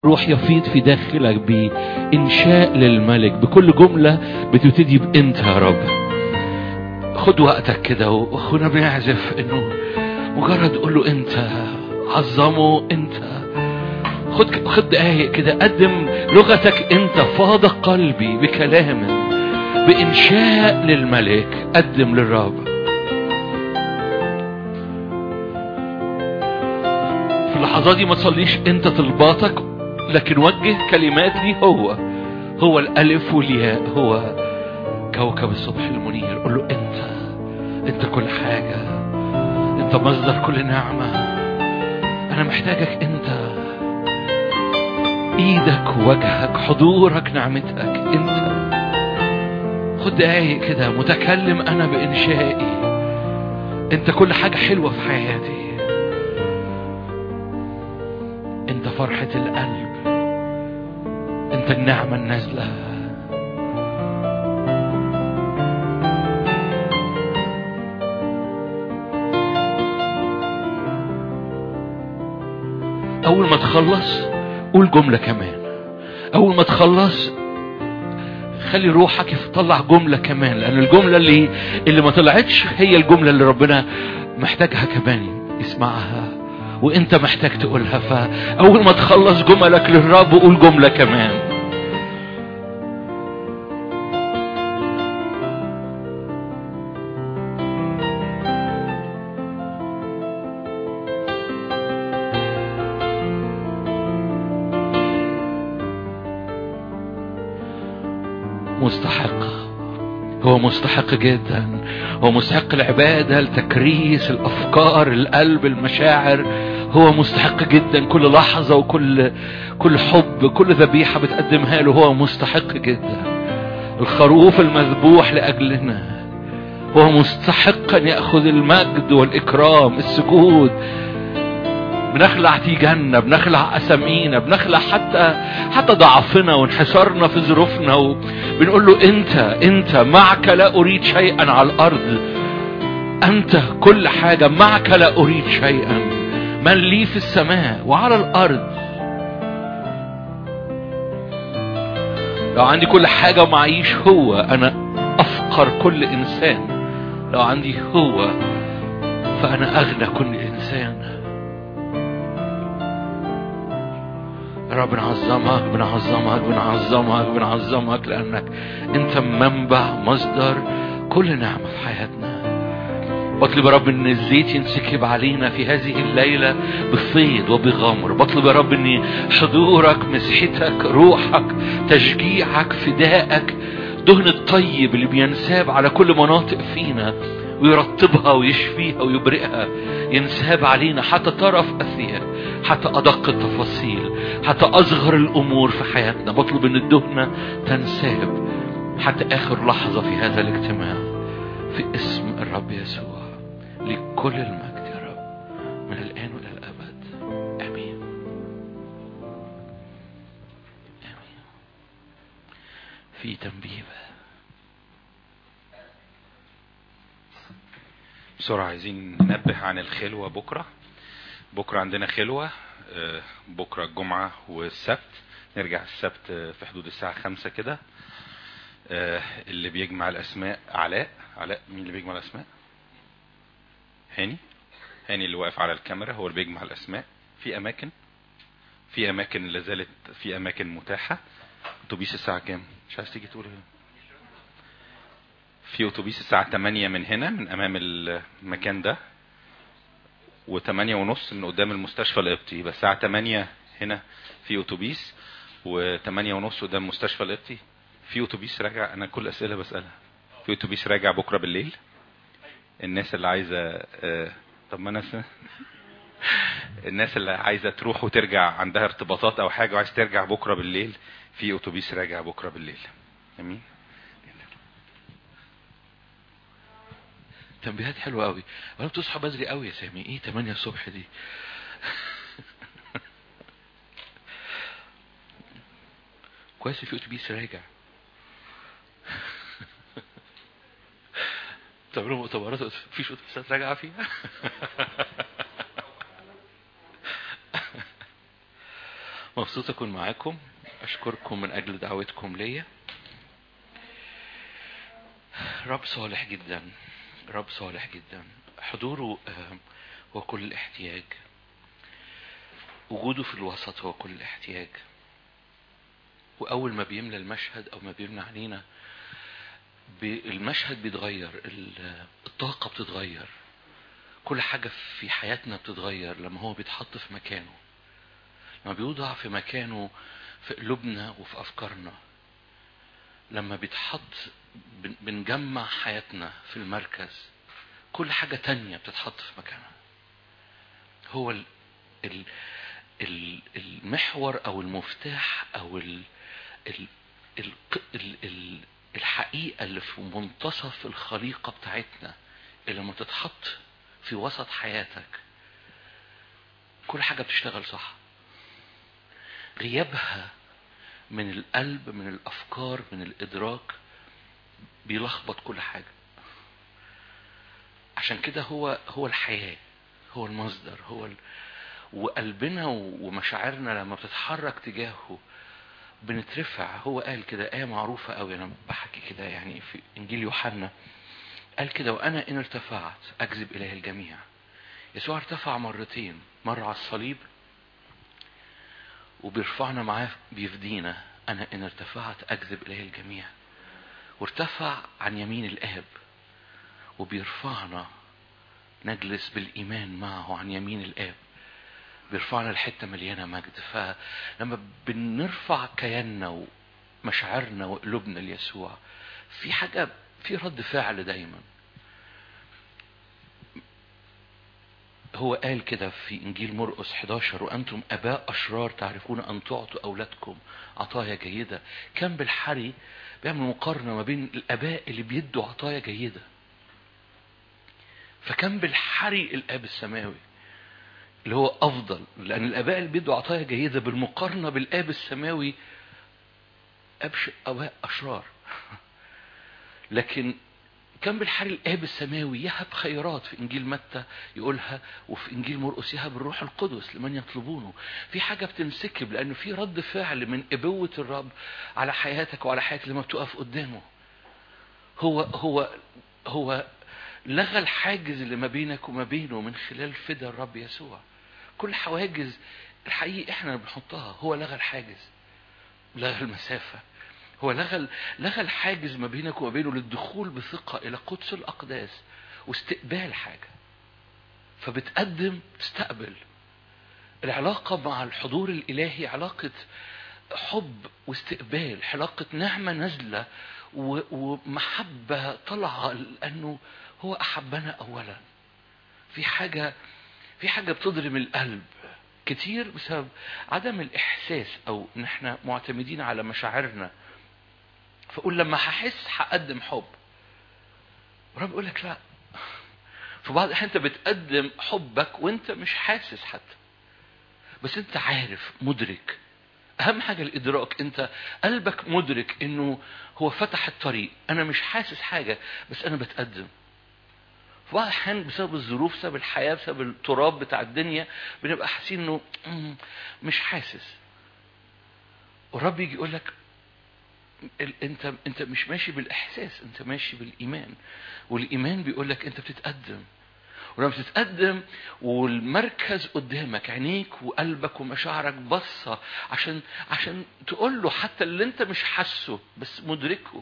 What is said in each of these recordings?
روح يفيض في داخلك بإنشاء للملك بكل جملة بتبتدي بأنت يا رب خد وقتك كده واخونا بيعزف انه مجرد قول له انت عظمه انت خد خد دقايق كده قدم لغتك انت فاض قلبي بكلام بإنشاء للملك قدم للرب في اللحظات دي ما تصليش انت طلباتك لكن وجه كلمات ليه هو هو الألف والياء هو كوكب الصبح المنير قول له انت انت كل حاجة انت مصدر كل نعمة انا محتاجك انت ايدك وجهك حضورك نعمتك انت خد دقايق كده متكلم انا بانشائي انت كل حاجة حلوة في حياتي انت فرحة القلب انت النعمة النازلة اول ما تخلص قول جملة كمان اول ما تخلص خلي روحك يطلع جملة كمان لان الجملة اللي اللي ما طلعتش هي الجملة اللي ربنا محتاجها كمان يسمعها وانت محتاج تقولها فاول ما تخلص جملك للرب قول جملة كمان مستحق هو مستحق جدا هو مستحق العبادة التكريس الأفكار القلب المشاعر هو مستحق جدا كل لحظة وكل كل حب كل ذبيحة بتقدمها له هو مستحق جدا الخروف المذبوح لأجلنا هو مستحق أن يأخذ المجد والإكرام السجود بنخلع تيجاننا بنخلع أسامينا بنخلع حتى حتى ضعفنا وانحسارنا في ظروفنا وبنقول له أنت أنت معك لا أريد شيئا على الأرض أنت كل حاجة معك لا أريد شيئا من لي في السماء وعلى الأرض لو عندي كل حاجة ومعيش هو أنا أفقر كل إنسان لو عندي هو فأنا أغنى كل إنسان رب بنعظمك بنعظمك بنعظمك بنعظمك لأنك أنت منبع مصدر كل نعمة في حياتنا بطلب يا رب ان الزيت ينسكب علينا في هذه الليلة بفيض وبغمر بطلب يا رب ان حضورك مسحتك روحك تشجيعك فدائك دهن الطيب اللي بينساب على كل مناطق فينا ويرطبها ويشفيها ويبرئها ينساب علينا حتى طرف أثياب حتى أدق التفاصيل حتى أصغر الأمور في حياتنا بطلب أن الدهنة تنساب حتى آخر لحظة في هذا الاجتماع في اسم الرب يسوع لكل المجد يا رب من الآن وإلى الأبد آمين آمين في تنبيه بسرعة عايزين ننبه عن الخلوة بكرة بكرة عندنا خلوة بكرة الجمعة والسبت نرجع السبت في حدود الساعة خمسة كده اللي بيجمع الأسماء علاء علاء مين اللي بيجمع الأسماء هاني هاني اللي واقف على الكاميرا هو اللي بيجمع الأسماء في أماكن في أماكن لا زالت في أماكن متاحة أتوبيس الساعة كام مش عايز تيجي تقول ايه في أتوبيس الساعة 8 من هنا من أمام المكان ده و8 ونص من قدام المستشفى القبطي يبقى الساعة 8 هنا في أتوبيس و8 ونص قدام المستشفى القبطي في أتوبيس راجع أنا كل أسئلة بسألها في أتوبيس راجع بكرة بالليل الناس اللي عايزة طب ما أنا س... الناس اللي عايزة تروح وترجع عندها ارتباطات أو حاجة وعايز ترجع بكرة بالليل في أتوبيس راجع بكرة بالليل أمين تنبيهات حلوة قوي وانا بتصحى بدري قوي يا سامي ايه 8 الصبح دي كويس في اتوبيس راجع تعملوا مؤتمرات مفيش اتوبيسات راجعه فيها مبسوط أكون معاكم أشكركم من أجل دعوتكم ليا رب صالح جدا رب صالح جدا حضوره آه، هو كل الاحتياج وجوده في الوسط هو كل الاحتياج وأول ما بيملى المشهد أو ما بيملى علينا ب- المشهد بيتغير ال- الطاقة بتتغير كل حاجة في حياتنا بتتغير لما هو بيتحط في مكانه لما بيوضع في مكانه في قلوبنا وفي أفكارنا لما بيتحط بن- بنجمع حياتنا في المركز كل حاجة تانية بتتحط في مكانها هو ال ال ال المحور أو المفتاح أو ال ال ال ال ال الحقيقة اللي في منتصف الخليقة بتاعتنا اللي لما تتحط في وسط حياتك كل حاجة بتشتغل صح غيابها من القلب من الأفكار من الإدراك بيلخبط كل حاجة عشان كده هو هو الحياة هو المصدر هو ال... وقلبنا ومشاعرنا لما بتتحرك تجاهه بنترفع هو قال كده آية معروفة قوي أنا بحكي كده يعني في إنجيل يوحنا قال كده وأنا إن ارتفعت أجذب إليه الجميع يسوع ارتفع مرتين مرة على الصليب وبيرفعنا معاه بيفدينا أنا إن ارتفعت أجذب إليه الجميع وارتفع عن يمين الآب وبيرفعنا نجلس بالإيمان معه عن يمين الآب بيرفعنا لحتة مليانة مجد فلما بنرفع كياننا ومشاعرنا وقلوبنا ليسوع في حاجة في رد فعل دايما هو قال كده في إنجيل مرقس 11 وأنتم أباء أشرار تعرفون أن تعطوا أولادكم عطايا جيدة كان بالحري بيعمل مقارنة ما بين الآباء اللي بيدوا عطايا جيدة فكان بالحري الآب السماوي اللي هو أفضل لأن الآباء اللي بيدوا عطايا جيدة بالمقارنة بالآب السماوي أبش أباء أشرار لكن كان بالحري الآب السماوي يهب خيرات في إنجيل متى يقولها وفي إنجيل مرقس يهب الروح القدس لمن يطلبونه في حاجة بتنسكب لأنه في رد فعل من إبوة الرب على حياتك وعلى حياتك لما بتقف قدامه هو هو هو لغى الحاجز اللي ما بينك وما بينه من خلال فدا الرب يسوع كل حواجز الحقيقي احنا اللي بنحطها هو لغى الحاجز لغى المسافة هو لغى لغى الحاجز ما بينك وما بينه للدخول بثقة إلى قدس الأقداس واستقبال حاجة فبتقدم تستقبل العلاقة مع الحضور الإلهي علاقة حب واستقبال علاقة نعمة نازلة و- ومحبة طالعة لأنه هو أحبنا أولا في حاجة في حاجة بتضرم القلب كتير بسبب عدم الإحساس أو إن إحنا معتمدين على مشاعرنا فأقول لما هحس هقدم حب الرب يقول لك لا في بعض الأحيان أنت بتقدم حبك وأنت مش حاسس حتى بس أنت عارف مدرك أهم حاجة الإدراك أنت قلبك مدرك إنه هو فتح الطريق أنا مش حاسس حاجة بس أنا بتقدم في بعض الأحيان بسبب الظروف بسبب الحياة بسبب التراب بتاع الدنيا بنبقى حاسين إنه مم، مش حاسس والرب يجي يقول لك ال- انت انت مش ماشي بالاحساس انت ماشي بالايمان والايمان بيقول لك انت بتتقدم ولما بتتقدم والمركز قدامك عينيك وقلبك ومشاعرك بصة عشان عشان تقول له حتى اللي انت مش حاسه بس مدركه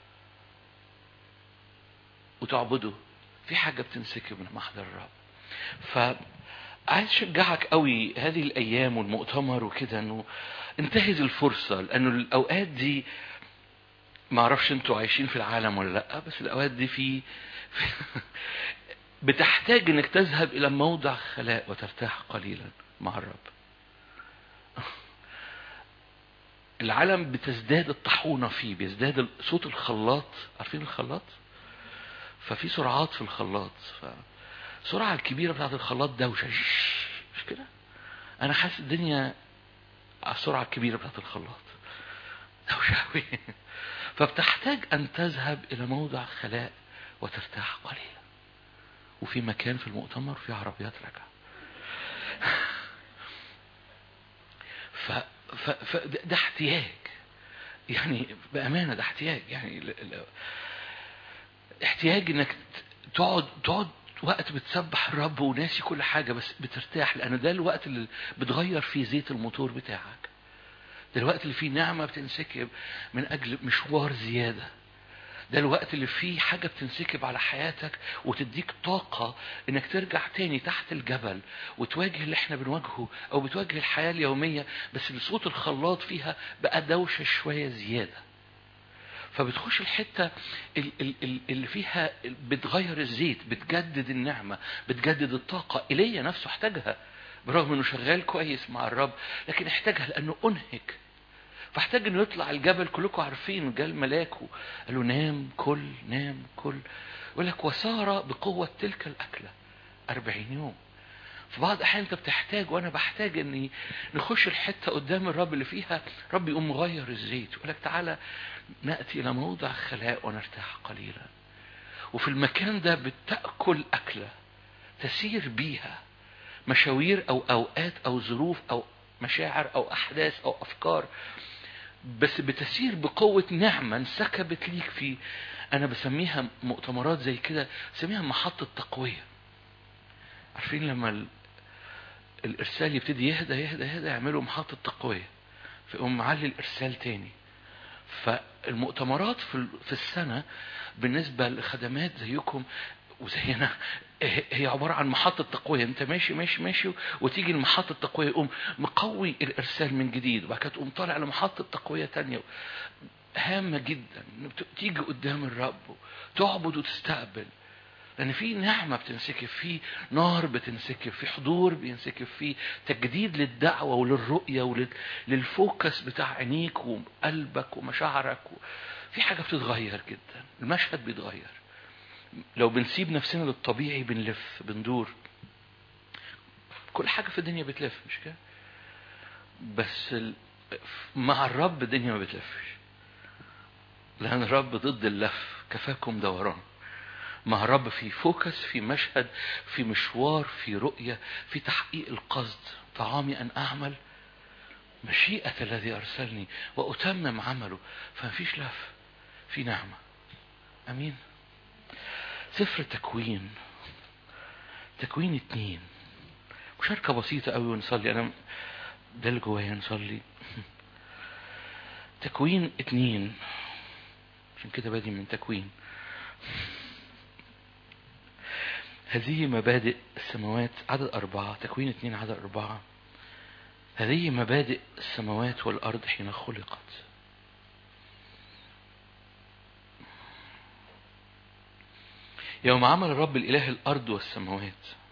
وتعبده في حاجة بتنسكب من محضر الرب فعايز اشجعك قوي هذه الايام والمؤتمر وكده انه انتهز الفرصة لانه الاوقات دي ما اعرفش انتوا عايشين في العالم ولا لا بس الاوقات دي في, في بتحتاج انك تذهب الى موضع خلاء وترتاح قليلا مع الرب العالم بتزداد الطاحونة فيه بيزداد صوت الخلاط عارفين الخلاط ففي سرعات في الخلاط فالسرعة الكبيرة بتاعت الخلاط دوشة مش كده انا حاسس الدنيا على السرعة الكبيرة بتاعت الخلاط دوشة قوي فبتحتاج ان تذهب الى موضع خلاء وترتاح قليلا وفي مكان في المؤتمر في عربيات راجعة ف... ف... ف... ده ده احتياج يعني بأمانة ده احتياج يعني ل... ل... احتياج انك ت- تقعد تقعد وقت بتسبح الرب وناسي كل حاجة بس بترتاح لأن ده الوقت اللي بتغير فيه زيت الموتور بتاعك ده الوقت اللي فيه نعمة بتنسكب من أجل مشوار زيادة ده الوقت اللي فيه حاجة بتنسكب على حياتك وتديك طاقة انك ترجع تاني تحت الجبل وتواجه اللي احنا بنواجهه او بتواجه الحياة اليومية بس الصوت الخلاط فيها بقى دوشة شوية زيادة فبتخش الحتة ال- ال- ال- اللي فيها بتغير الزيت بتجدد النعمة بتجدد الطاقة إيليا نفسه احتاجها برغم انه شغال كويس مع الرب لكن احتاجها لانه انهك فاحتاج انه يطلع الجبل كلكم عارفين جال ملاكه قال له نام كل نام كل يقول لك وسار بقوة تلك الأكلة أربعين يوم في بعض الأحيان أنت بتحتاج وأنا بحتاج إني نخش الحتة قدام الرب اللي فيها رب يقوم مغير الزيت يقول لك تعالى نأتي إلى موضع خلاء ونرتاح قليلا وفي المكان ده بتأكل أكلة تسير بيها مشاوير أو أوقات أو ظروف أو مشاعر أو أحداث أو أفكار بس بتسير بقوة نعمة انسكبت ليك في أنا بسميها مؤتمرات زي كده بسميها محطة تقوية عارفين لما ال... الإرسال يبتدي يهدى يهدى يهدى يعملوا محطة تقوية فيقوم معلي الإرسال تاني فالمؤتمرات في ال- في السنة بالنسبة لخدمات زيكم وزينا هي هي عبارة عن محطة تقوية انت ماشي ماشي ماشي وتيجي المحطة التقوية يقوم مقوي الارسال من جديد وبعد كده تقوم طالع لمحطة تقوية تانية هامة جدا انك تيجي قدام الرب تعبد وتستقبل لان في نعمة بتنسكب في نار بتنسكب في حضور بينسكب في تجديد للدعوة وللرؤية وللفوكس بتاع عينيك وقلبك ومشاعرك و... في حاجة بتتغير جدا المشهد بيتغير لو بنسيب نفسنا للطبيعي بنلف بندور كل حاجة في الدنيا بتلف مش كده بس ال... مع الرب الدنيا ما بتلفش لأن الرب ضد اللف كفاكم دوران مع الرب في فوكس في مشهد في مشوار في رؤية في تحقيق القصد طعامي أن أعمل مشيئة الذي أرسلني وأتمم عمله فمفيش لف في نعمة أمين سفر تكوين تكوين اتنين مشاركة بسيطة قوي ونصلي أنا ده اللي جوايا نصلي تكوين اتنين عشان كده بادي من تكوين هذه مبادئ السماوات عدد أربعة تكوين اتنين عدد أربعة هذه مبادئ السماوات والأرض حين خلقت يوم عمل الرب الإله الأرض والسماوات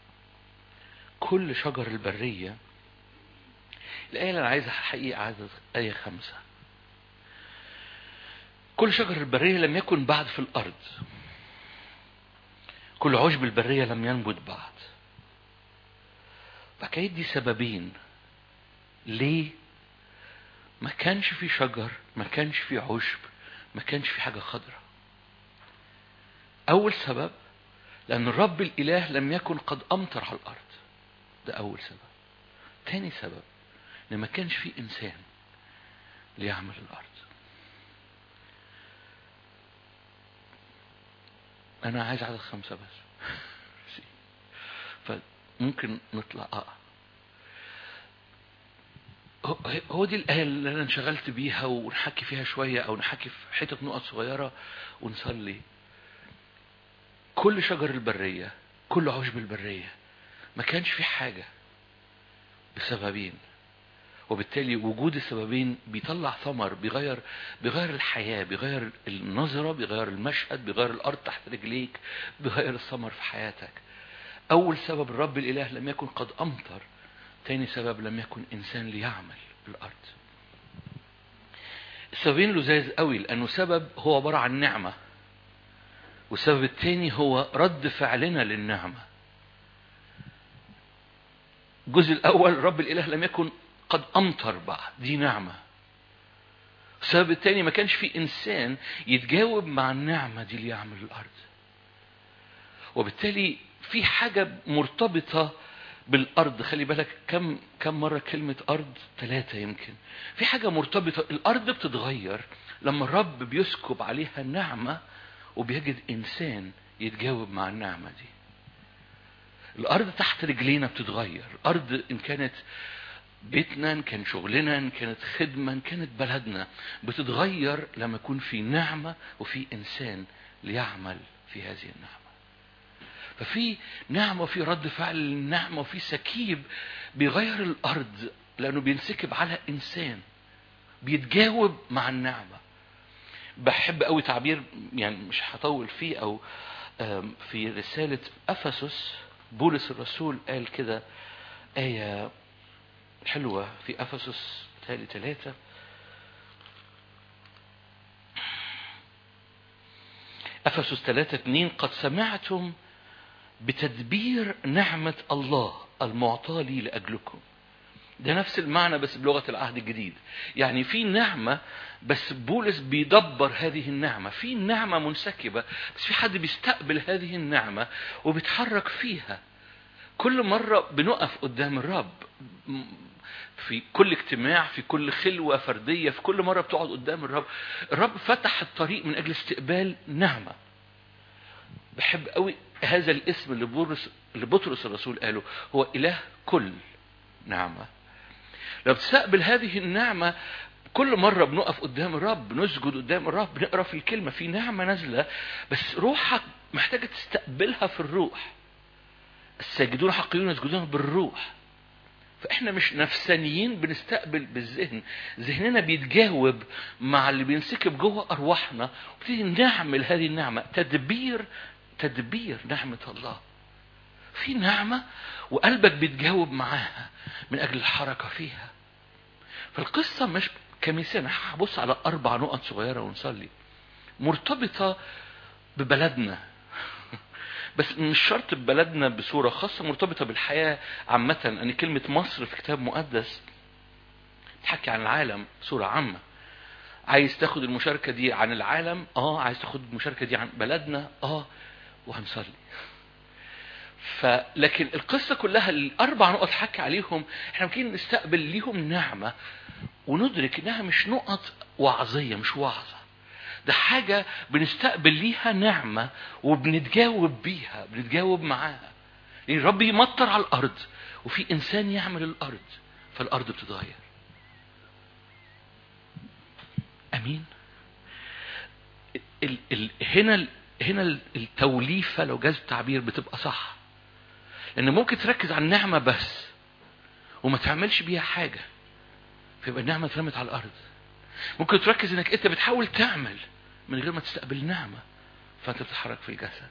كل شجر البرية الآية اللي أنا عايزها حقيقة عدد آية خمسة كل شجر البرية لم يكن بعد في الأرض كل عشب البرية لم ينبت بعد فكانت دي سببين ليه ما كانش في شجر ما كانش في عشب ما كانش في حاجة خضراء أول سبب لأن الرب الإله لم يكن قد أمطر على الأرض ده أول سبب تاني سبب إن ما كانش في إنسان ليعمل الأرض أنا عايز عدد خمسة بس فممكن نطلع آه هو دي الآية اللي أنا انشغلت بيها ونحكي فيها شوية أو نحكي في حتة نقط صغيرة ونصلي كل شجر البرية كل عشب البرية ما كانش في حاجة بسببين وبالتالي وجود السببين بيطلع ثمر بيغير بيغير الحياة بيغير النظرة بيغير المشهد بيغير الأرض تحت رجليك بيغير الثمر في حياتك أول سبب الرب الإله لم يكن قد أمطر تاني سبب لم يكن إنسان ليعمل بالأرض السببين لزاز قوي لأنه سبب هو عبارة عن نعمة والسبب الثاني هو رد فعلنا للنعمة الجزء الأول رب الإله لم يكن قد أمطر بعد دي نعمة السبب الثاني ما كانش في إنسان يتجاوب مع النعمة دي ليعمل الأرض وبالتالي في حاجة مرتبطة بالارض خلي بالك كم كم مره كلمه ارض ثلاثه يمكن في حاجه مرتبطه الارض بتتغير لما الرب بيسكب عليها النعمه وبيجد انسان يتجاوب مع النعمه دي الارض تحت رجلينا بتتغير الارض ان كانت بيتنا ان كان شغلنا ان كانت خدمه ان كانت بلدنا بتتغير لما يكون في نعمه وفي انسان ليعمل في هذه النعمه ففي نعمة وفي رد فعل للنعمة وفي سكيب بيغير الأرض لأنه بينسكب على إنسان بيتجاوب مع النعمة بحب قوي تعبير يعني مش هطول فيه أو آم، في رسالة أفسس بولس الرسول قال كده آية حلوة في أفسس تالي ثلاثة أفسس ثلاثة اتنين قد سمعتم بتدبير نعمة الله المعطاة لي لأجلكم ده نفس المعنى بس بلغة العهد الجديد يعني في نعمة بس بولس بيدبر هذه النعمة في نعمة منسكبة بس في حد بيستقبل هذه النعمة وبيتحرك فيها كل مرة بنقف قدام الرب م- في كل اجتماع في كل خلوة فردية في كل مرة بتقعد قدام الرب الرب فتح الطريق من أجل استقبال نعمة بحب قوي هذا الاسم اللي بولس اللي بطرس الرسول قاله هو إله كل نعمة لو بتستقبل هذه النعمة كل مرة بنقف قدام الرب نسجد قدام الرب نقرا في الكلمة في نعمة نازلة بس روحك محتاجة تستقبلها في الروح الساجدون حقيقيون يسجدون بالروح فاحنا مش نفسانيين بنستقبل بالذهن ذهننا بيتجاوب مع اللي بينسكب جوه ارواحنا وبتيجي نعمل هذه النعمه تدبير تدبير نعمه الله في نعمه وقلبك بيتجاوب معاها من اجل الحركه فيها فالقصه مش كمثال أنا هبص على اربع نقط صغيره ونصلي مرتبطه ببلدنا بس مش شرط ببلدنا بصورة خاصة مرتبطة بالحياة عامة أن كلمة مصر في كتاب مقدس تحكي عن العالم صورة عامة عايز تاخد المشاركة دي عن العالم اه عايز تاخد المشاركة دي عن بلدنا اه وهنصلي فلكن القصة كلها الأربع نقط حكي عليهم احنا ممكن نستقبل ليهم نعمة وندرك انها مش نقط وعظية مش وعظة ده حاجة بنستقبل ليها نعمة وبنتجاوب بيها بنتجاوب معاها لأن الرب يمطر على الأرض وفي إنسان يعمل الأرض فالأرض بتتغير أمين ال ال هنا ال هنا التوليفة لو جاز التعبير بتبقى صح لأن ممكن تركز على النعمة بس وما تعملش بيها حاجة فيبقى النعمة اترمت على الأرض ممكن تركز انك انت بتحاول تعمل من غير ما تستقبل نعمة فانت بتتحرك في الجسد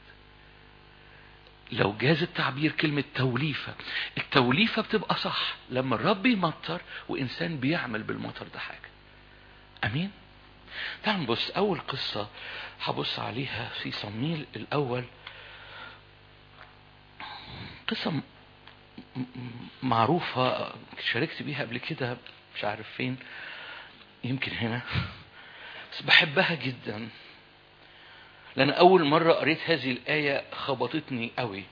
لو جاز التعبير كلمة توليفة التوليفة بتبقى صح لما الرب يمطر وإنسان بيعمل بالمطر ده حاجة أمين تعال نبص أول قصة هبص عليها في صميل الأول قصة م- م- معروفة شاركت بيها قبل كده مش عارف فين يمكن هنا بس بحبها جدا لأن أول مرة قريت هذه الآية خبطتني قوي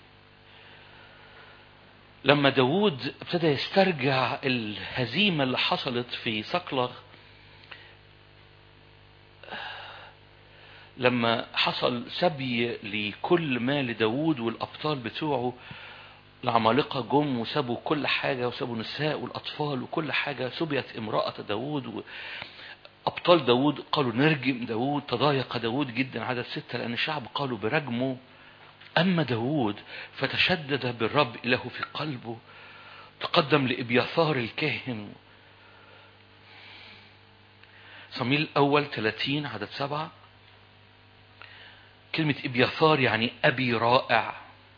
لما داود ابتدى يسترجع الهزيمة اللي حصلت في صقلغ لما حصل سبي لكل ما لداود والأبطال بتوعه العمالقة جم وسابوا كل حاجة وسابوا النساء والأطفال وكل حاجة سبيت امرأة داود و... أبطال داود قالوا نرجم داود تضايق داود جدا عدد ستة لأن الشعب قالوا برجمه أما داود فتشدد بالرب إله في قلبه تقدم لإبياثار الكاهن صميل الأول 30 عدد سبعة كلمة إبياثار يعني أبي رائع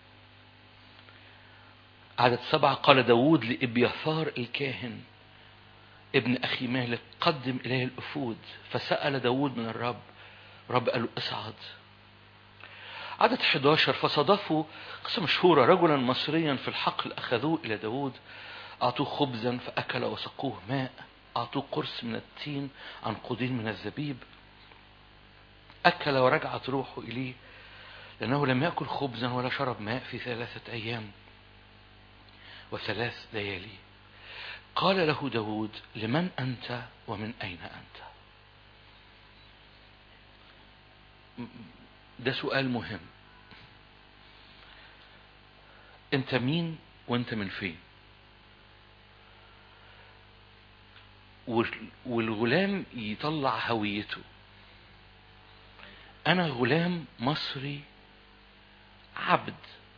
عدد سبعة قال داود لإبياثار الكاهن ابن أخي مالك قدم إليه الأفود فسأل داود من الرب رب قال له اصعد عدد 11 فصادفوا قصة مشهورة رجلا مصريا في الحقل أخذوه إلى داود أعطوه خبزا فأكل وسقوه ماء أعطوه قرص من التين عن قدين من الزبيب أكل ورجعت روحه إليه لأنه لم يأكل خبزا ولا شرب ماء في ثلاثة أيام وثلاث ليالي قال له داود لمن أنت ومن أين أنت ده سؤال مهم انت مين وانت من فين والغلام يطلع هويته انا غلام مصري عبد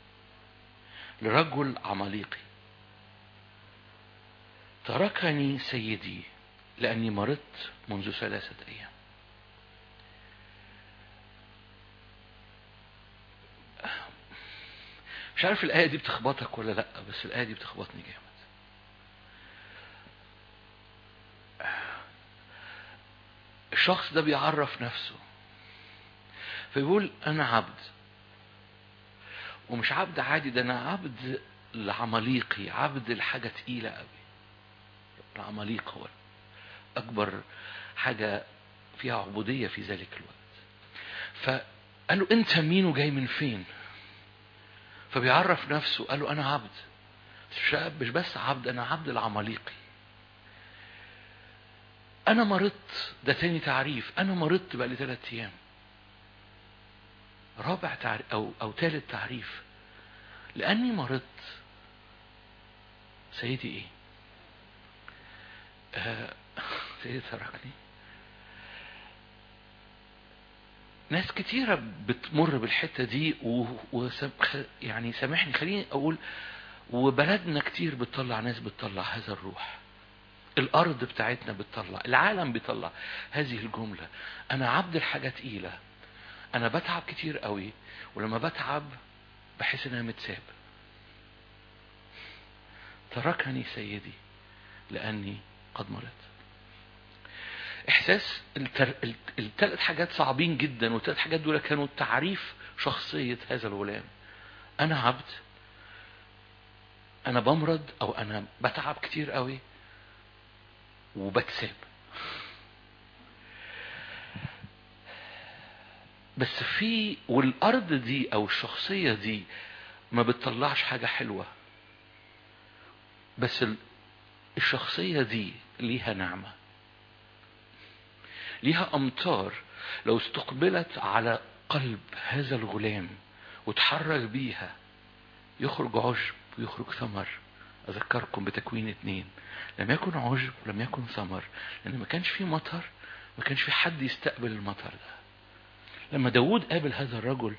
لرجل عماليقي تركني سيدي لاني مرضت منذ ثلاثه ايام مش عارف الآية دي بتخبطك ولا لأ بس الآية دي بتخبطني جامد الشخص ده بيعرف نفسه فيقول أنا عبد ومش عبد عادي ده أنا عبد لعماليقي عبد لحاجة تقيلة قوي العماليق هو أكبر حاجة فيها عبودية في ذلك الوقت فقال له أنت مين وجاي من فين فبيعرف نفسه قال له أنا عبد مش بس عبد أنا عبد العماليقي أنا مرضت ده تاني تعريف أنا مرضت بقى لي ثلاث أيام رابع تعريف أو أو ثالث تعريف لأني مرضت سيدي إيه؟ آه سيدي تركني ناس كتيرة بتمر بالحتة دي و... و... يعني سامحني خليني أقول وبلدنا كتير بتطلع ناس بتطلع هذا الروح الأرض بتاعتنا بتطلع العالم بيطلع هذه الجملة أنا عبد الحاجة تقيلة أنا بتعب كتير قوي ولما بتعب بحس إن أنا متساب تركني سيدي لأني قد مرضت احساس التر... الثلاث حاجات صعبين جدا والثلاث حاجات دول كانوا تعريف شخصية هذا الغلام انا عبد انا بمرض او انا بتعب كتير قوي وبتساب بس في والارض دي او الشخصية دي ما بتطلعش حاجة حلوة بس الشخصية دي ليها نعمه ليها أمطار لو استقبلت على قلب هذا الغلام وتحرك بيها يخرج عشب ويخرج ثمر أذكركم بتكوين اتنين لم يكن عشب ولم يكن ثمر لأن ما كانش في مطر ما كانش في حد يستقبل المطر ده لما داود قابل هذا الرجل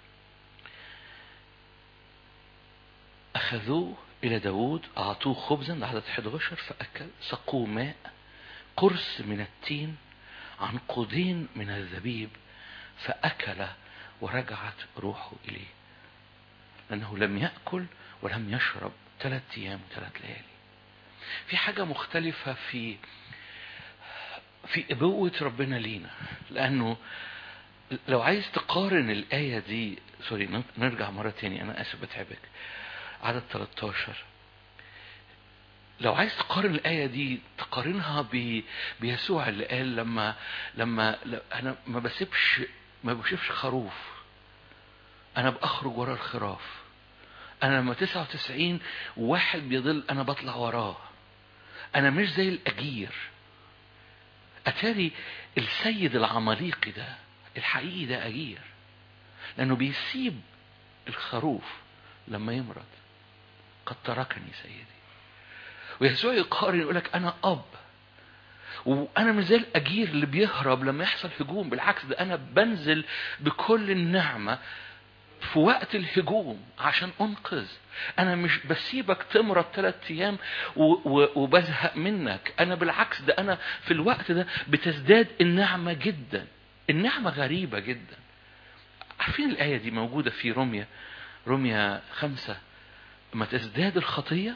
أخذوه إلى داود أعطوه خبزا لعدد 11 فأكل سقوه ماء قرص من التين عنقودين من الزبيب فأكل ورجعت روحه إليه لأنه لم يأكل ولم يشرب ثلاث أيام وثلاث ليالي في حاجة مختلفة في في أبوة ربنا لينا لأنه لو عايز تقارن الآية دي سوري نرجع مرة تاني أنا آسف بتعبك عدد 13 لو عايز تقارن الآية دي تقارنها ب... بيسوع اللي قال لما لما أنا ما بسيبش ما بشوفش خروف أنا بأخرج ورا الخراف أنا لما 99 واحد بيضل أنا بطلع وراه أنا مش زي الأجير أتاري السيد العماليقي ده الحقيقي ده أجير لأنه بيسيب الخروف لما يمرض قد تركني سيدي ويسوع يقارن يقول لك انا اب وانا مش زي الاجير اللي بيهرب لما يحصل هجوم بالعكس ده انا بنزل بكل النعمه في وقت الهجوم عشان انقذ انا مش بسيبك تمرض ثلاث ايام وبزهق منك انا بالعكس ده انا في الوقت ده بتزداد النعمه جدا النعمه غريبه جدا عارفين الايه دي موجوده في روميا روميا خمسة ما تزداد الخطيه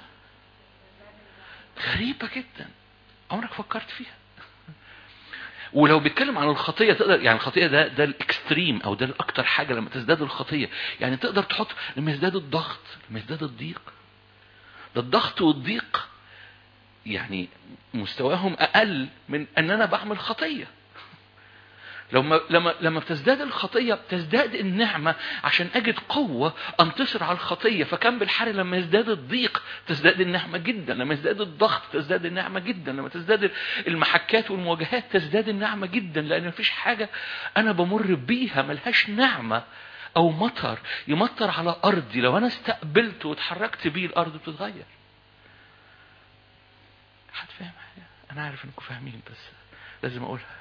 غريبة جدا عمرك فكرت فيها ولو بيتكلم عن الخطية تقدر يعني الخطية ده ده الاكستريم او ده الاكتر حاجة لما تزداد الخطية يعني تقدر تحط لما يزداد الضغط لما يزداد الضيق ده الضغط والضيق يعني مستواهم اقل من ان انا بعمل خطية لما لما لما بتزداد الخطيه بتزداد النعمه عشان اجد قوه انتصر على الخطيه فكان بالحر لما يزداد الضيق تزداد النعمه جدا لما يزداد الضغط تزداد النعمه جدا لما تزداد المحكات والمواجهات تزداد النعمه جدا لان مفيش حاجه انا بمر بيها ملهاش نعمه او مطر يمطر على ارضي لو انا استقبلته واتحركت بيه الارض بتتغير حد فاهم حاجه انا عارف انكم فاهمين بس لازم اقولها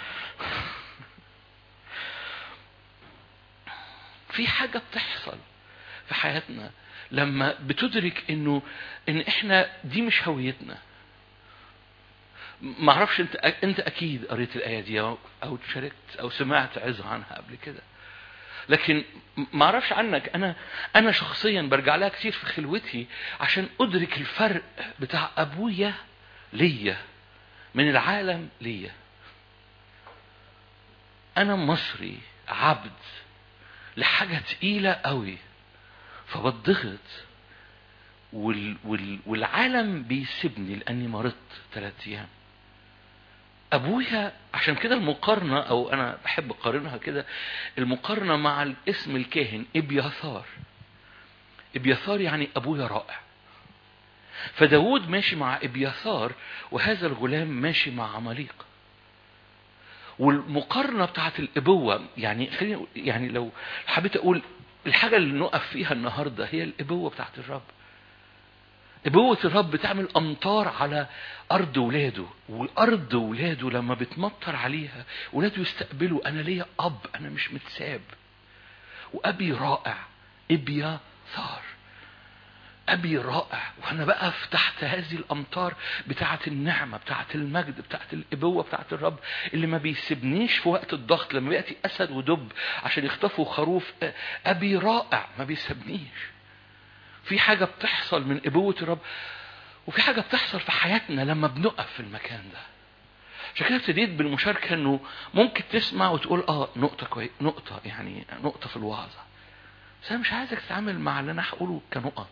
في حاجة بتحصل في حياتنا لما بتدرك انه ان احنا دي مش هويتنا ما اعرفش انت انت اكيد قريت الايه دي او أو شاركت او سمعت عظه عنها قبل كده لكن ما اعرفش عنك انا انا شخصيا برجع لها كتير في خلوتي عشان ادرك الفرق بتاع ابويا ليا من العالم ليا انا مصري عبد لحاجة تقيلة قوي فبتضغط وال وال والعالم بيسيبني لاني مرضت ثلاث ايام ابويا عشان كده المقارنة او انا بحب اقارنها كده المقارنة مع الاسم الكاهن ابياثار ابياثار يعني ابويا رائع فداود ماشي مع ابياثار وهذا الغلام ماشي مع عماليق والمقارنه بتاعت الابوه يعني خليني يعني لو حبيت اقول الحاجه اللي نقف فيها النهارده هي الابوه بتاعت الرب ابوه الرب بتعمل امطار على ارض ولاده وارض ولاده لما بتمطر عليها ولاده يستقبلوا انا ليا اب انا مش متساب وابي رائع ابيا ثار أبي رائع وأنا بقف تحت هذه الأمطار بتاعة النعمة بتاعة المجد بتاعة الإبوة بتاعة الرب اللي ما بيسيبنيش في وقت الضغط لما بيأتي أسد ودب عشان يخطفوا خروف أبي رائع ما بيسيبنيش في حاجة بتحصل من إبوة الرب وفي حاجة بتحصل في حياتنا لما بنقف في المكان ده عشان كده ابتديت بالمشاركة انه ممكن تسمع وتقول اه نقطة كويس نقطة يعني نقطة في الوعظة بس انا مش عايزك تتعامل مع اللي انا هقوله كنقط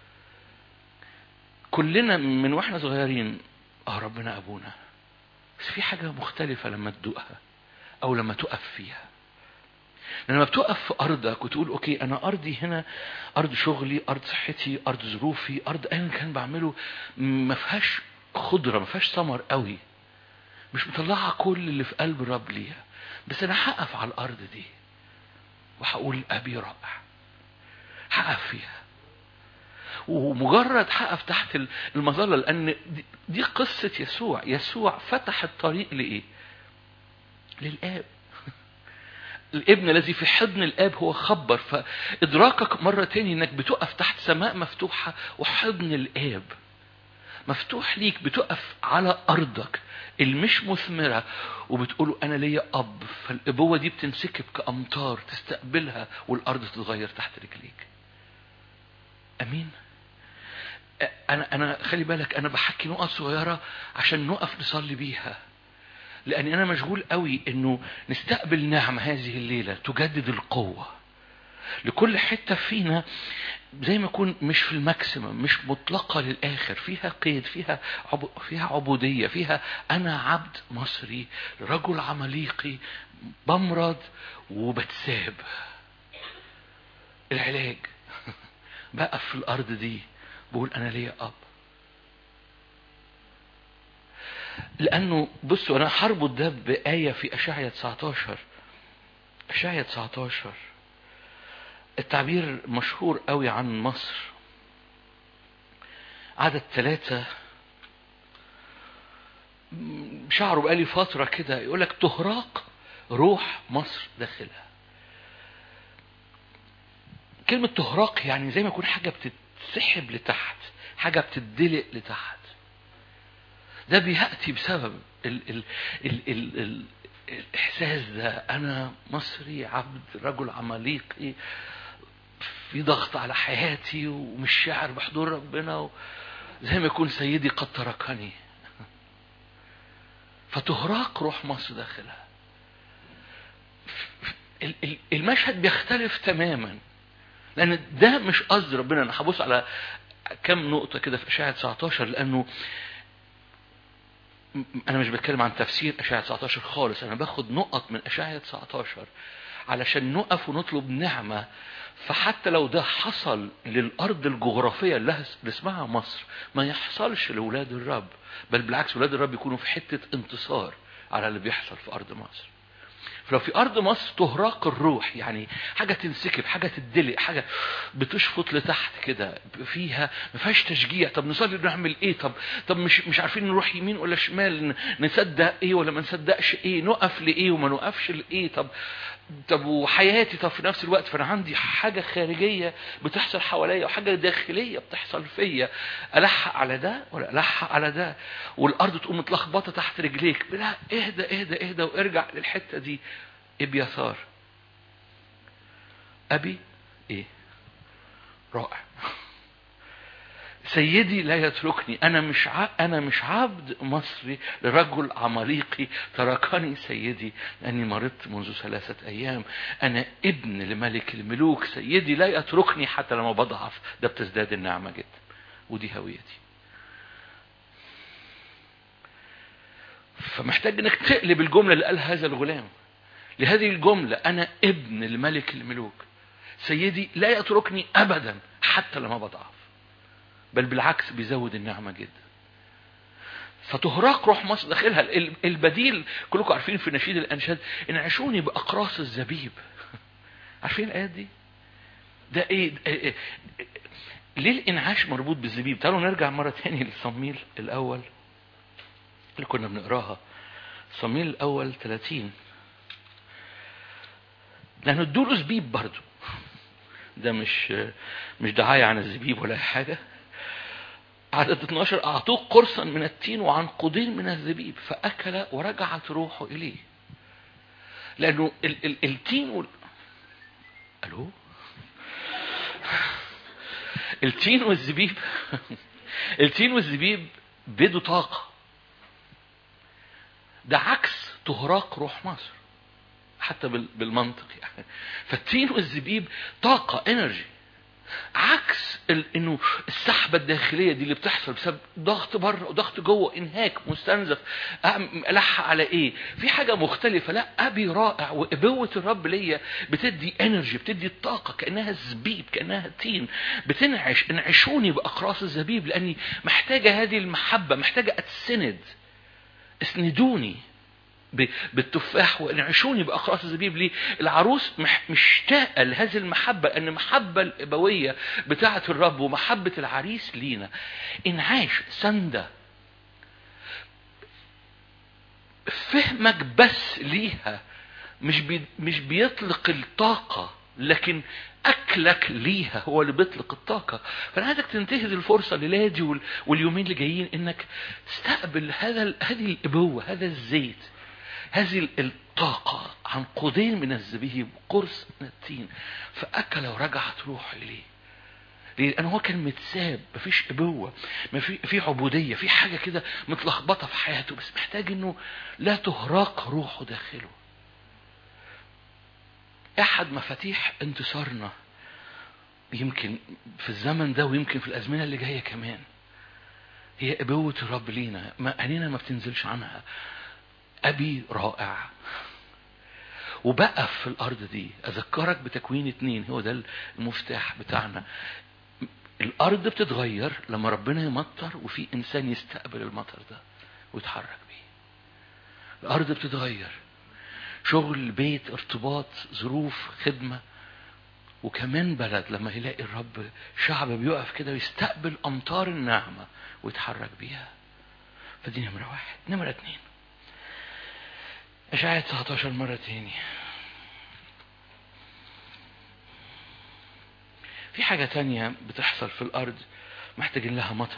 كلنا من واحنا صغيرين اه ربنا ابونا بس في حاجة مختلفة لما تدوقها او لما تقف فيها لما بتقف في ارضك وتقول اوكي انا ارضي هنا ارض شغلي ارض صحتي ارض ظروفي ارض ايا كان بعمله ما فيهاش خضره ما فيهاش ثمر قوي مش مطلعه كل اللي في قلب الرب ليها بس انا هقف على الارض دي وهقول ابي رائع هقف فيها ومجرد هقف تحت المظلة لأن دي قصة يسوع يسوع فتح الطريق لإيه للآب الابن الذي في حضن الآب هو خبر فإدراكك مرة تاني إنك بتقف تحت سماء مفتوحة وحضن الآب مفتوح ليك بتقف على أرضك المش مثمرة وبتقول أنا ليا أب فالإبوة دي بتنسكب كأمطار تستقبلها والأرض تتغير تحت رجليك أمين أنا أنا خلي بالك أنا بحكي نقط صغيرة عشان نقف نصلي بيها لأن أنا مشغول قوي إنه نستقبل نعمة هذه الليلة تجدد القوة لكل حتة فينا زي ما يكون مش في الماكسيمم مش مطلقة للآخر فيها قيد فيها عب... فيها عبودية فيها أنا عبد مصري رجل عمليقي بمرض وبتساب العلاج بقف في الأرض دي بقول أنا ليا أب لأنه بصوا أنا هربط ده بآية في أشعية 19 أشعية 19 التعبير مشهور قوي عن مصر عدد ثلاثة شعره بقالي فترة كده يقول لك تهراق روح مصر داخلها كلمة تهراق يعني زي ما يكون حاجة بتتسحب لتحت حاجة بتدلق لتحت ده بيأتي بسبب ال ال ال ال ال الإحساس ده أنا مصري عبد رجل عماليقي في ضغط على حياتي ومش شاعر بحضور ربنا و... زي ما يكون سيدي قد تركني فتهراق روح مصر داخلها المشهد بيختلف تماما لان ده مش قصد ربنا انا هبص على كم نقطة كده في اشعة 19 لانه م- انا مش بتكلم عن تفسير اشعه 19 خالص انا باخد نقط من اشعه 19 علشان نقف ونطلب نعمه فحتى لو ده حصل للارض الجغرافيه اللي هس- اللي اسمها مصر ما يحصلش لاولاد الرب بل بالعكس ولاد الرب يكونوا في حته انتصار على اللي بيحصل في ارض مصر فلو في ارض مصر تهراق الروح يعني حاجه تنسكب حاجه تدلق حاجه بتشفط لتحت كده فيها ما فيهاش تشجيع طب نصلي نعمل ايه طب طب مش مش عارفين نروح يمين ولا شمال ن- نصدق ايه ولا ما نصدقش ايه نقف لايه وما نقفش لايه طب طب وحياتي طب في نفس الوقت فانا عندي حاجه خارجيه بتحصل حواليا وحاجه داخليه بتحصل فيا الحق على ده ولا الحق على ده والارض تقوم متلخبطه تحت رجليك لا اهدى اهدى اهدى وارجع للحته دي ابيثار ابي ايه رائع سيدي لا يتركني انا مش ع... انا مش عبد مصري لرجل عماليقي تركني سيدي لاني مرضت منذ ثلاثه ايام انا ابن لملك الملوك سيدي لا يتركني حتى لما بضعف ده بتزداد النعمه جدا ودي هويتي فمحتاج انك تقلب الجمله اللي قالها هذا الغلام لهذه الجمله انا ابن لملك الملوك سيدي لا يتركني ابدا حتى لما بضعف بل بالعكس بيزود النعمة جدا فتهراق روح مصر داخلها ال- البديل كلكم عارفين في نشيد الأنشاد انعشوني بأقراص الزبيب عارفين الآيات دي ده ايه, إيه, إيه ليه الانعاش مربوط بالزبيب تعالوا نرجع مرة تاني لصميل الأول اللي كنا بنقراها صميل الأول 30 لأنه ادوله زبيب برضو ده مش مش دعاية عن الزبيب ولا أي حاجة عدد 12 أعطوه قرصا من التين وعنقودين من الزبيب فأكل ورجعت روحه إليه لأنه ال ال التين وال... ألو التين والزبيب التين والزبيب بيدوا طاقة ده عكس تهراق روح مصر حتى بال- بالمنطق يعني فالتين والزبيب طاقة انرجي عكس ال- انه السحبه الداخليه دي اللي بتحصل بسبب ضغط بره وضغط جوه انهاك مستنزف أعم- الحق على ايه في حاجه مختلفه لا ابي رائع وابوه الرب ليا بتدي انرجي بتدي الطاقه كانها زبيب كانها تين بتنعش انعشوني باقراص الزبيب لاني محتاجه هذه المحبه محتاجه اتسند اسندوني ب- بالتفاح وانعشوني باقراص الزبيب ليه العروس مح- مشتاقه لهذه المحبه لان المحبه الابويه بتاعه الرب ومحبه العريس لينا انعاش سنده فهمك بس ليها مش بي مش بيطلق الطاقه لكن اكلك ليها هو اللي بيطلق الطاقه فانا عايزك تنتهز الفرصه الليله دي وال- واليومين اللي جايين انك تستقبل هذا ال- هذه الابوه هذا الزيت هذه الطاقة عن قدين من الزبيب قرص من التين فأكل ورجعت روحه إليه ليه؟ لأن هو كان متساب مفيش أبوة ما في في عبودية في حاجة كده متلخبطة في حياته بس محتاج إنه لا تهراق روحه داخله أحد مفاتيح انتصارنا يمكن في الزمن ده ويمكن في الأزمنة اللي جاية كمان هي أبوة الرب لينا ما عينينا ما بتنزلش عنها أبي رائع وبقى في الأرض دي أذكرك بتكوين اتنين هو ده المفتاح بتاعنا الأرض بتتغير لما ربنا يمطر وفي إنسان يستقبل المطر ده ويتحرك بيه الأرض بتتغير شغل بيت ارتباط ظروف خدمة وكمان بلد لما يلاقي الرب شعب بيقف كده ويستقبل أمطار النعمة ويتحرك بيها فدي نمرة واحد نمرة اتنين أشعة 19 مرة تاني في حاجة تانية بتحصل في الأرض محتاجين لها مطر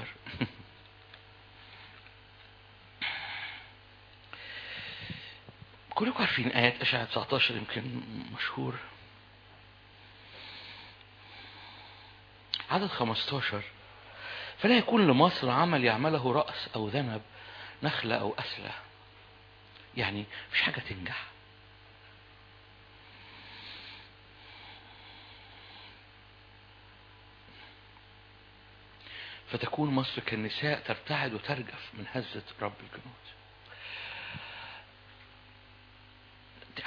كلكم عارفين آيات أشعة 19 يمكن مشهور عدد 15 فلا يكون لمصر عمل يعمله رأس أو ذنب نخلة أو أسلة يعني مش حاجة تنجح فتكون مصر كالنساء ترتعد وترجف من هزة رب الجنود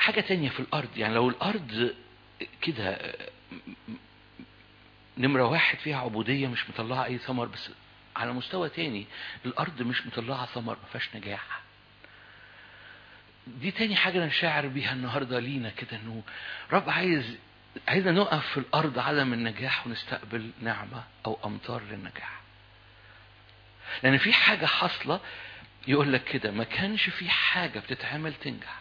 حاجة تانية في الأرض يعني لو الأرض كده نمرة واحد فيها عبودية مش مطلعة أي ثمر بس على مستوى تاني الأرض مش مطلعة ثمر ما فيهاش نجاح دي تاني حاجة أنا شاعر بيها النهاردة لينا كده إنه رب عايز عايزنا نقف في الأرض عدم النجاح ونستقبل نعمة أو أمطار للنجاح لأن في حاجة حاصلة يقول لك كده ما كانش في حاجة بتتعمل تنجح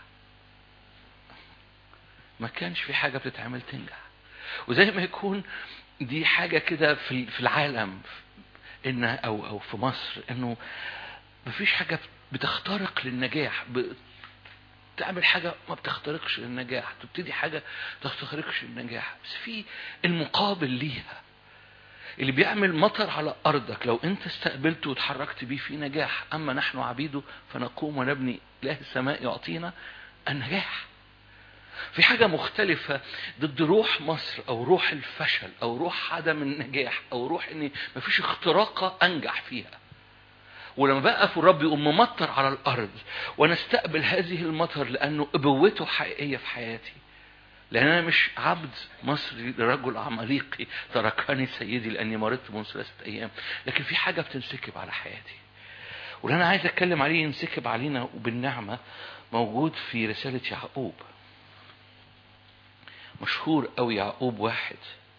ما كانش في حاجة بتتعمل تنجح وزي ما يكون دي حاجة كده في في العالم إن أو أو في مصر إنه مفيش حاجة بتخترق للنجاح تعمل حاجة ما بتخترقش للنجاح تبتدي حاجة ما بتخترقش للنجاح بس في المقابل ليها اللي بيعمل مطر على أرضك لو أنت استقبلته وتحركت بيه في نجاح أما نحن عبيده فنقوم ونبني إله السماء يعطينا النجاح في حاجة مختلفة ضد روح مصر أو روح الفشل أو روح عدم النجاح أو روح إن مفيش اختراقة أنجح فيها ولما بقف الرب يقوم ممطر على الأرض وأنا استقبل هذه المطر لأنه أبوته حقيقية في حياتي لأن أنا مش عبد مصري لرجل عماليقي تركني سيدي لأني مرضت منذ ثلاثة أيام لكن في حاجة بتنسكب على حياتي واللي أنا عايز أتكلم عليه ينسكب علينا وبالنعمة موجود في رسالة يعقوب مشهور أوي يعقوب واحد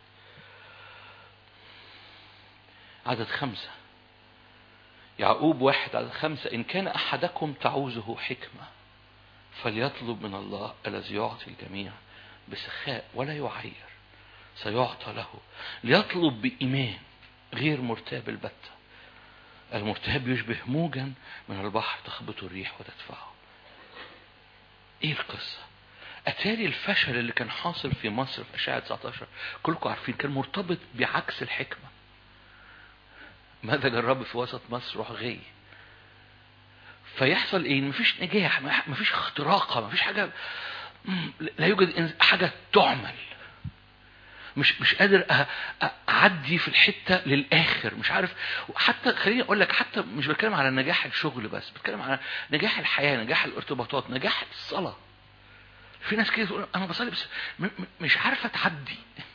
عدد خمسة يعقوب واحد عدد خمسة إن كان أحدكم تعوزه حكمة فليطلب من الله الذي يعطي الجميع بسخاء ولا يعير سيعطى له ليطلب بإيمان غير مرتاب البتة المرتاب يشبه موجا من البحر تخبطه الريح وتدفعه ايه القصة اتاري الفشل اللي كان حاصل في مصر في اشعة 19 كلكم عارفين كان مرتبط بعكس الحكمة ماذا جرب في وسط مصر روح غي فيحصل ايه مفيش نجاح مفيش اختراقة مفيش حاجة لا يوجد حاجة تعمل مش مش قادر اعدي في الحته للاخر مش عارف حتى خليني اقول لك حتى مش بتكلم على نجاح الشغل بس بتكلم على نجاح الحياه نجاح الارتباطات نجاح الصلاه في ناس كده تقول انا بصلي بس مش عارفه تعدي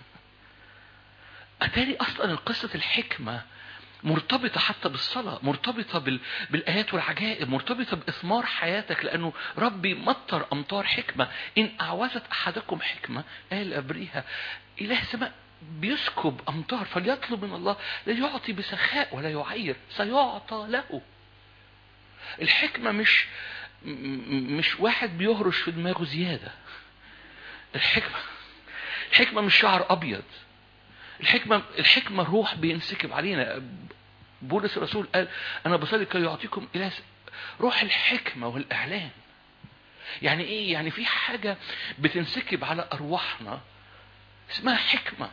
اتاري اصلا قصه الحكمه مرتبطة حتى بالصلاة مرتبطة بال... بالآيات والعجائب مرتبطة بإثمار حياتك لأنه ربي مطر أمطار حكمة إن أعوزت أحدكم حكمة قال أبريها إله سماء بيسكب أمطار فليطلب من الله لا يعطي بسخاء ولا يعير سيعطى له الحكمة مش مش واحد بيهرش في دماغه زيادة الحكمة الحكمة مش شعر أبيض الحكمة الحكمة روح بينسكب علينا بولس الرسول قال أنا بصلي كي يعطيكم إله روح الحكمة والإعلان يعني إيه يعني في حاجة بتنسكب على أرواحنا اسمها حكمة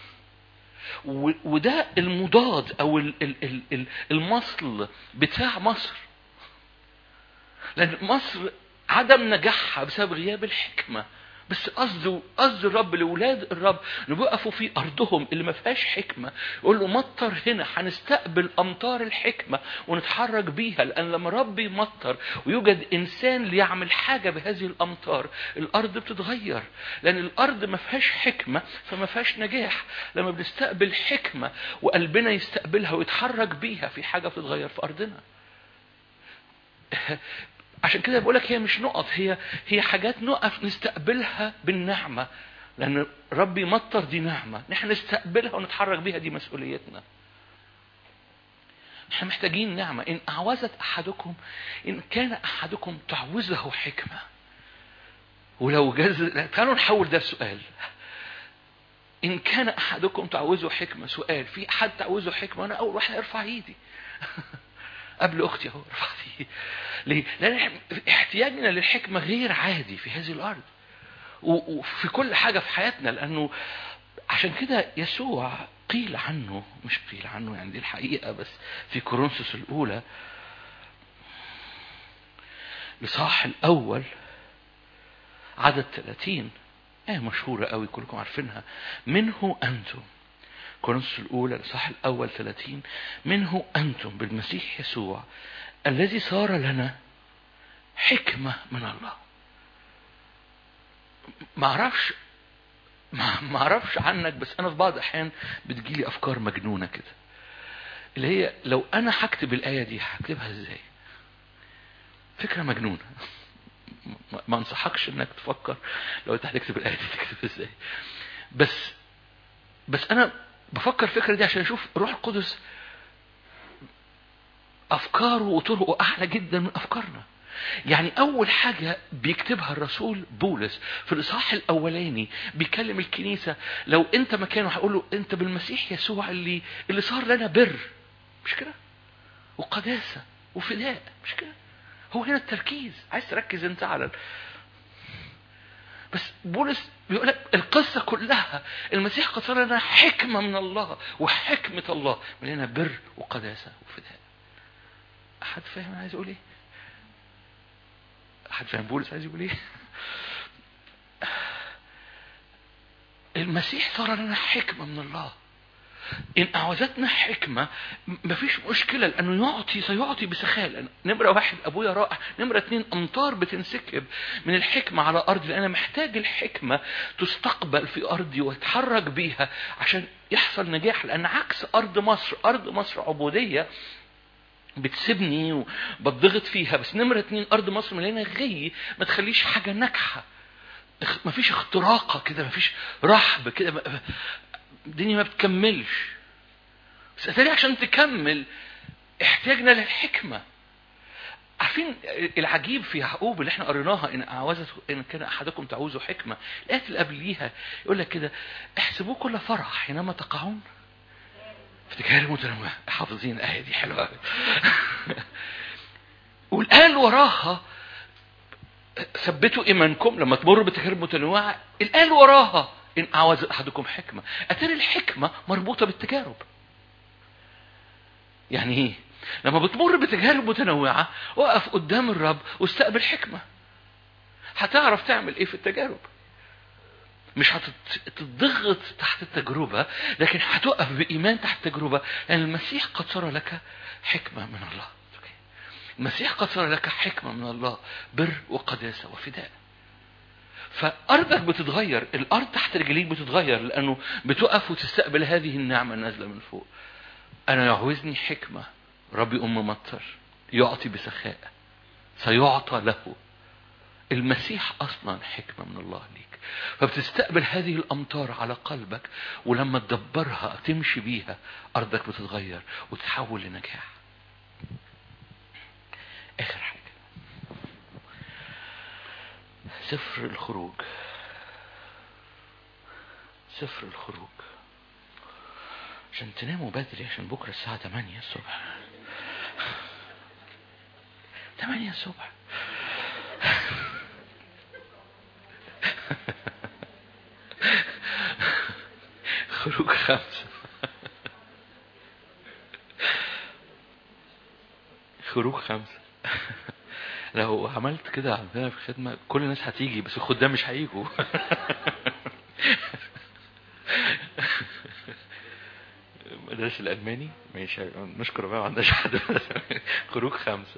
وده المضاد أو المصل بتاع مصر لأن مصر عدم نجاحها بسبب غياب الحكمة بس قصده قصد الرب لاولاد الرب انه بيقفوا في ارضهم اللي ما فيهاش حكمه يقول له مطر هنا هنستقبل امطار الحكمه ونتحرك بيها لان لما رب يمطر ويوجد انسان ليعمل حاجه بهذه الامطار الارض بتتغير لان الارض ما فيهاش حكمه فما فيهاش نجاح لما بنستقبل حكمه وقلبنا يستقبلها ويتحرك بيها في حاجه بتتغير في ارضنا عشان كده بقول لك هي مش نقط هي هي حاجات نقف نستقبلها بالنعمه لان ربي يمطر دي نعمه نحن نستقبلها ونتحرك بيها دي مسؤوليتنا احنا محتاجين نعمه ان اعوزت احدكم ان كان احدكم تعوزه حكمه ولو جاز تعالوا نحول ده السؤال ان كان احدكم تعوزه حكمه سؤال في حد تعوزه حكمه انا اول واحد ارفع ايدي قبل اختي اهو رفعتي ليه؟ لان احتياجنا للحكمه غير عادي في هذه الارض وفي كل حاجه في حياتنا لانه عشان كده يسوع قيل عنه مش قيل عنه يعني دي الحقيقه بس في كورنثوس الاولى الاصحاح الاول عدد 30 آية مشهورة قوي كلكم عارفينها منه أنتم كورنثوس الأولى الإصحاح الأول 30 منه أنتم بالمسيح يسوع الذي صار لنا حكمة من الله ما اعرفش ما ما اعرفش عنك بس انا في بعض الاحيان بتجيلي افكار مجنونه كده اللي هي لو انا هكتب الايه دي هكتبها ازاي فكره مجنونه ما- ما انصحكش انك تفكر لو انت هتكتب الايه دي تكتب ازاي بس بس انا بفكر الفكره دي عشان اشوف روح القدس افكاره وطرقه اعلى جدا من افكارنا يعني اول حاجه بيكتبها الرسول بولس في الاصحاح الاولاني بيكلم الكنيسه لو انت مكانه هيقول له انت بالمسيح يسوع اللي اللي صار لنا بر مش كده وقداسه وفداء مش كده هو هنا التركيز عايز تركز انت على ال- بس بولس بيقول لك القصه كلها المسيح قد صار لنا حكمه من الله وحكمه الله مليانه بر وقداسه وفداء حد فاهم انا عايز اقول ايه حد فاهم بولس عايز يقول ايه المسيح صار لنا حكمة من الله إن أعوزتنا حكمة م- مفيش مشكلة لأنه يعطي سيعطي بسخاء لأن نمرة واحد أبويا رائع نمرة اتنين أمطار بتنسكب من الحكمة على أرضي لأن أنا محتاج الحكمة تستقبل في أرضي واتحرك بيها عشان يحصل نجاح لأن عكس أرض مصر أرض مصر عبودية بتسيبني وبتضغط فيها بس نمرة اتنين أرض مصر مليانة غي ما تخليش حاجة ناجحة اخ- مفيش اختراقة كده مفيش رحب كده م- الدنيا ما بتكملش بس اتاري عشان تكمل احتاجنا للحكمة عارفين العجيب في يعقوب اللي احنا قريناها ان اعوزت ان كان احدكم تعوزوا حكمه الايه اللي قبليها يقول لك كده احسبوه كل فرح حينما تقعون افتكار المتنوع حافظين الايه دي حلوه قوي والآن وراها ثبتوا ايمانكم لما تمر بتجارب متنوعه الآن وراها ان اعوز احدكم حكمه اتاري الحكمه مربوطه بالتجارب يعني ايه لما بتمر بتجارب متنوعه وقف قدام الرب واستقبل حكمه هتعرف تعمل ايه في التجارب مش هتضغط تحت التجربة لكن هتقف بإيمان تحت التجربة لأن المسيح قد صار لك حكمة من الله المسيح قد صار لك حكمة من الله بر وقداسة وفداء فأرضك بتتغير الأرض تحت رجليك بتتغير لأنه بتقف وتستقبل هذه النعمة النازلة من فوق أنا يعوزني حكمة ربي أم مطر يعطي بسخاء سيعطى له المسيح أصلا حكمة من الله ليك فبتستقبل هذه الأمطار على قلبك ولما تدبرها تمشي بيها أرضك بتتغير وتتحول لنجاح آخر حاجة سفر الخروج سفر الخروج عشان تناموا بدري عشان بكرة الساعة 8 الصبح 8 الصبح خروج خمسة خروج خمسة لو عملت كده عندنا في الخدمة كل الناس هتيجي بس الخدام مش هيجوا مدرسة الألماني ماشي نشكر بقى ما عندناش حد خروج خمسة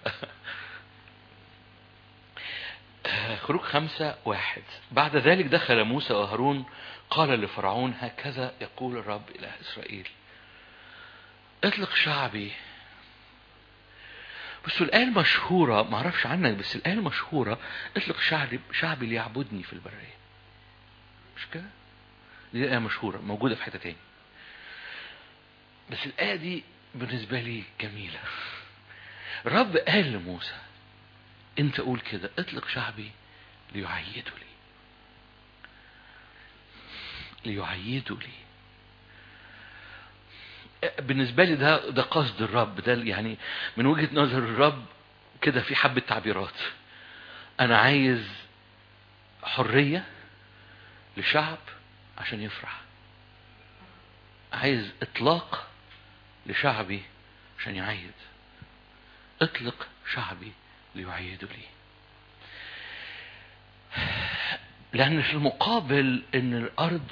خروج خمسة واحد بعد ذلك دخل موسى وهارون قال لفرعون هكذا يقول الرب إله إسرائيل اطلق شعبي بس الآية المشهورة ما اعرفش عنك بس الآية المشهورة اطلق شعبي شعبي ليعبدني في البرية مش كده؟ دي آية مشهورة موجودة في حتة تاني بس الآية دي بالنسبة لي جميلة الرب قال لموسى انت قول كده اطلق شعبي ليعيدوا لي ليعيدوا لي بالنسبة لي ده ده قصد الرب ده يعني من وجهة نظر الرب كده في حبة تعبيرات أنا عايز حرية لشعب عشان يفرح عايز إطلاق لشعبي عشان يعيد اطلق شعبي ليعيدوا لي لأن في المقابل إن الأرض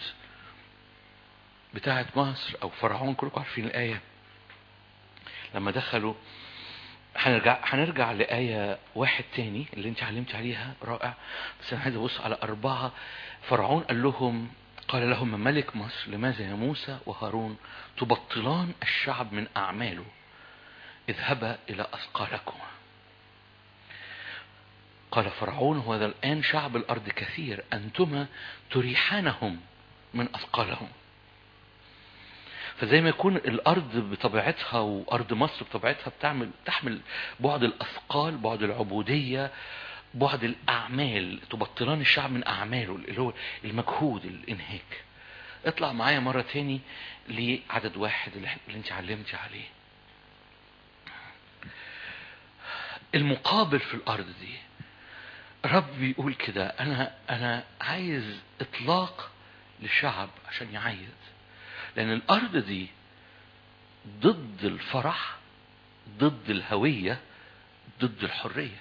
بتاعت مصر أو فرعون كلكم عارفين الآية لما دخلوا هنرجع هنرجع لآية واحد تاني اللي انت علمت عليها رائع بس انا عايز ابص على أربعة فرعون قال لهم قال لهم ملك مصر لماذا يا موسى وهارون تبطلان الشعب من أعماله اذهبا إلى أثقالكما قال فرعون هو ذا الآن شعب الأرض كثير أنتما تريحانهم من أثقالهم فزي ما يكون الأرض بطبيعتها وأرض مصر بطبيعتها بتعمل تحمل بعد الأثقال بعد العبودية بعد الأعمال تبطلان الشعب من أعماله اللي هو المجهود الإنهاك اطلع معايا مرة تاني لعدد واحد اللي, اللي انت علمتي عليه المقابل في الأرض دي رب بيقول كده أنا أنا عايز إطلاق للشعب عشان يعيد لأن الأرض دي ضد الفرح ضد الهوية ضد الحرية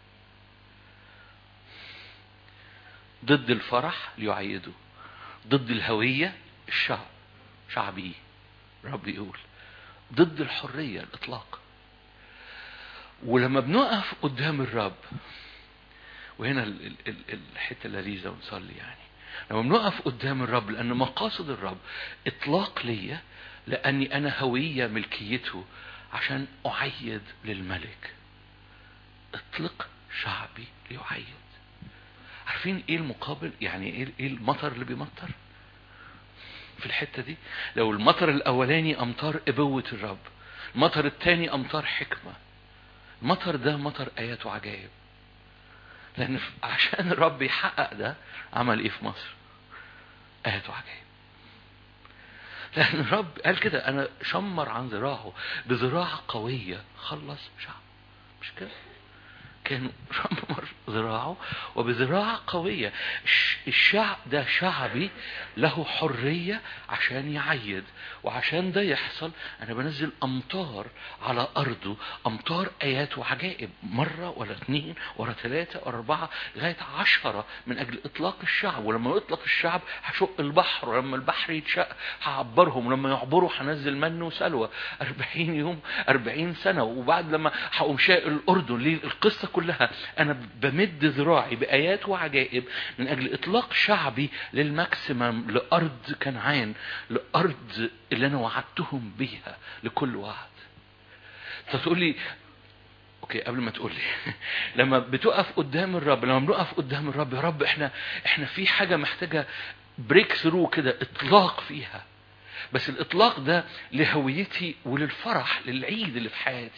ضد الفرح ليعيدوا ضد الهوية الشعب شعبي رب يقول ضد الحرية الإطلاق ولما بنقف قدام الرب وهنا ال- ال- ال- الحتة اللذيذة ونصلي يعني لما بنقف قدام الرب لأن مقاصد الرب إطلاق ليا لأني أنا هوية ملكيته عشان أعيد للملك اطلق شعبي ليعيد عارفين ايه المقابل يعني ايه ايه المطر اللي بيمطر في الحتة دي لو المطر الاولاني امطار ابوة الرب المطر الثاني امطار حكمة المطر ده مطر ايات وعجائب لان ف- عشان الرب يحقق ده عمل ايه في مصر ايات وعجائب لان الرب قال كده انا شمر عن ذراعه بذراع قوية خلص شعب مش كده كان شمر ذراعه وبذراع قوية الش- الشعب ده شعبي له حرية عشان يعيد وعشان ده يحصل أنا بنزل أمطار على أرضه أمطار آيات وعجائب مرة ولا اثنين ولا ثلاثة ولا أربعة لغاية عشرة من أجل إطلاق الشعب ولما يطلق الشعب هشق البحر ولما البحر يتشق هعبرهم ولما يعبروا هنزل من وسلوى أربعين يوم أربعين سنة وبعد لما هقوم شاء الأردن ليه القصة كلها أنا بمد ذراعي بآيات وعجائب من أجل إطلاق شعبي للماكسيمم لأرض كنعان لأرض اللي أنا وعدتهم بيها لكل وعد فتقول لي اوكي قبل ما تقول لي لما بتقف قدام الرب لما بنقف قدام الرب يا رب احنا احنا في حاجه محتاجه بريك ثرو كده اطلاق فيها بس الاطلاق ده لهويتي وللفرح للعيد اللي في حياتي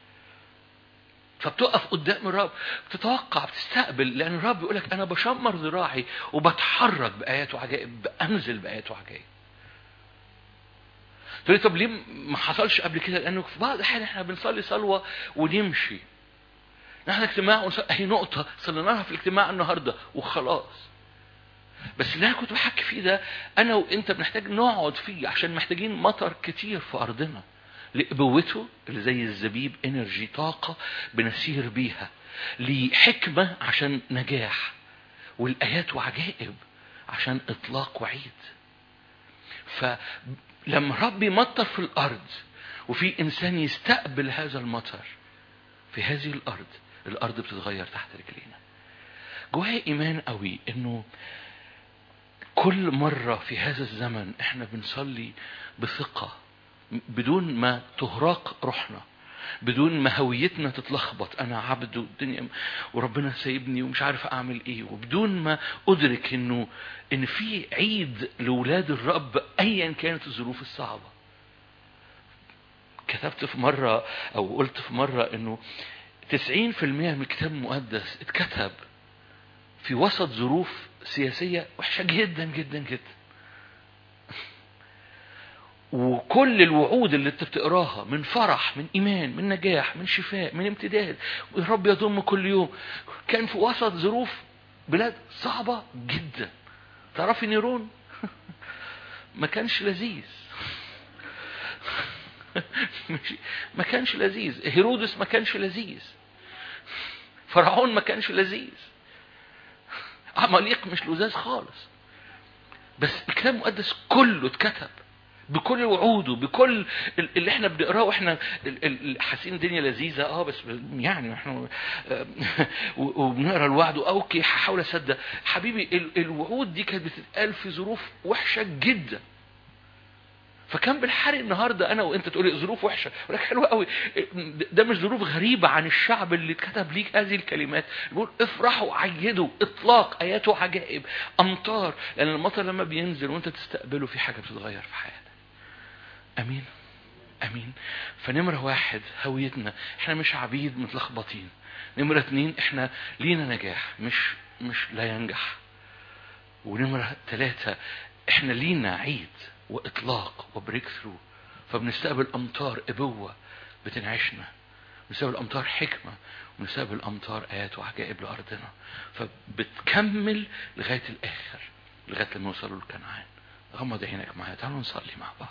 فبتقف قدام الرب بتتوقع بتستقبل لان الرب يقول لك انا بشمر ذراعي وبتحرك بايات وعجائب بانزل بايات وعجائب تقول لي طب ليه ما حصلش قبل كده لانه في بعض الاحيان احنا بنصلي صلوه ونمشي نحن اجتماع ونص... اهي نقطه صليناها في الاجتماع النهارده وخلاص بس اللي انا كنت بحكي فيه ده انا وانت بنحتاج نقعد فيه عشان محتاجين مطر كتير في ارضنا لابوته اللي زي الزبيب انرجي طاقه بنسير بيها لحكمه عشان نجاح والايات وعجائب عشان اطلاق وعيد فلما رب يمطر في الارض وفي انسان يستقبل هذا المطر في هذه الارض الارض بتتغير تحت رجلينا جوايا ايمان قوي انه كل مرة في هذا الزمن احنا بنصلي بثقة بدون ما تهراق روحنا بدون ما هويتنا تتلخبط انا عبد والدنيا وربنا سايبني ومش عارف اعمل ايه وبدون ما ادرك انه ان في عيد لاولاد الرب ايا كانت الظروف الصعبه كتبت في مرة أو قلت في مرة إنه 90% من الكتاب المقدس اتكتب في وسط ظروف سياسية وحشة جدا جدا جدا وكل الوعود اللي انت بتقراها من فرح من ايمان من نجاح من شفاء من امتداد الرب يضم كل يوم كان في وسط ظروف بلاد صعبة جدا تعرفي نيرون ما كانش لذيذ مش ما كانش لذيذ هيرودس ما كانش لذيذ فرعون ما كانش لذيذ عماليق مش لذاذ خالص بس الكتاب المقدس كله اتكتب بكل وعوده بكل ال- اللي احنا بنقراه واحنا ال- ال- حاسين الدنيا لذيذه اه بس يعني احنا آه، و- وبنقرا الوعد اوكي هحاول اصدق حبيبي ال- الوعود دي كانت بتتقال في ظروف وحشه جدا فكان بالحري النهارده انا وانت تقولي ظروف وحشه ولكن حلوه قوي ده مش ظروف غريبه عن الشعب اللي كتب ليك هذه الكلمات بيقول افرحوا عيدوا اطلاق اياته عجائب امطار لان المطر لما بينزل وانت تستقبله في حاجه بتتغير في حياتك امين امين فنمره واحد هويتنا احنا مش عبيد متلخبطين نمره اتنين احنا لينا نجاح مش مش لا ينجح ونمرة ثلاثة احنا لينا عيد واطلاق وبريك ثرو فبنستقبل امطار ابوة بتنعشنا بنستقبل امطار حكمة وبنستقبل امطار ايات وعجائب لارضنا فبتكمل لغاية الاخر لغاية لما يوصلوا لكنعان غمض عينك معايا تعالوا نصلي مع بعض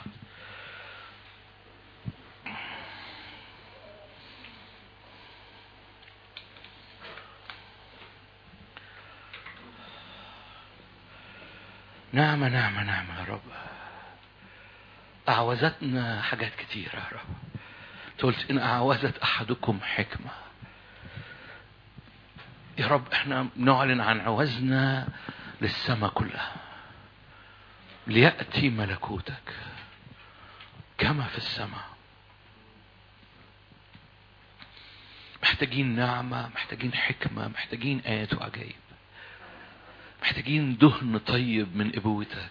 نعمة نعمة نعمة يا رب أعوزتنا حاجات كتيرة يا رب أنت قلت إن أعوزت أحدكم حكمة يا رب احنا بنعلن عن عوزنا للسماء كلها ليأتي ملكوتك كما في السماء محتاجين نعمة محتاجين حكمة محتاجين آيات وعجائب محتاجين دهن طيب من ابوتك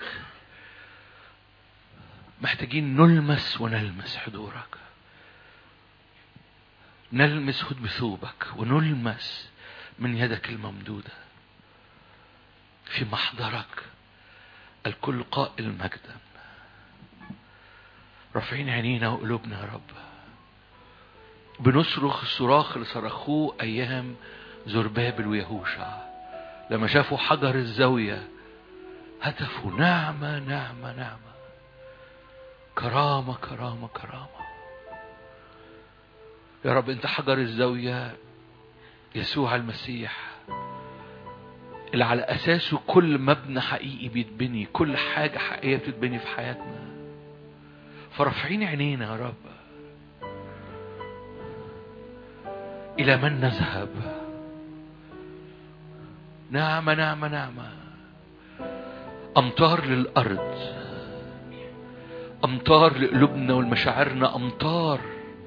محتاجين نلمس ونلمس حضورك نلمس هد بثوبك ونلمس من يدك الممدودة في محضرك الكل قائل مجدا رافعين عينينا وقلوبنا يا رب بنصرخ الصراخ اللي صرخوه ايام زربابل ويهوشع لما شافوا حجر الزاوية هتفوا نعمة نعمة نعمة كرامة كرامة كرامة يا رب انت حجر الزاوية يسوع المسيح اللي على اساسه كل مبنى حقيقي بيتبني كل حاجة حقيقية بتتبني في حياتنا فرافعين عينينا يا رب الى من نذهب نعمة نعمة نعمة أمطار للأرض أمطار لقلوبنا والمشاعرنا أمطار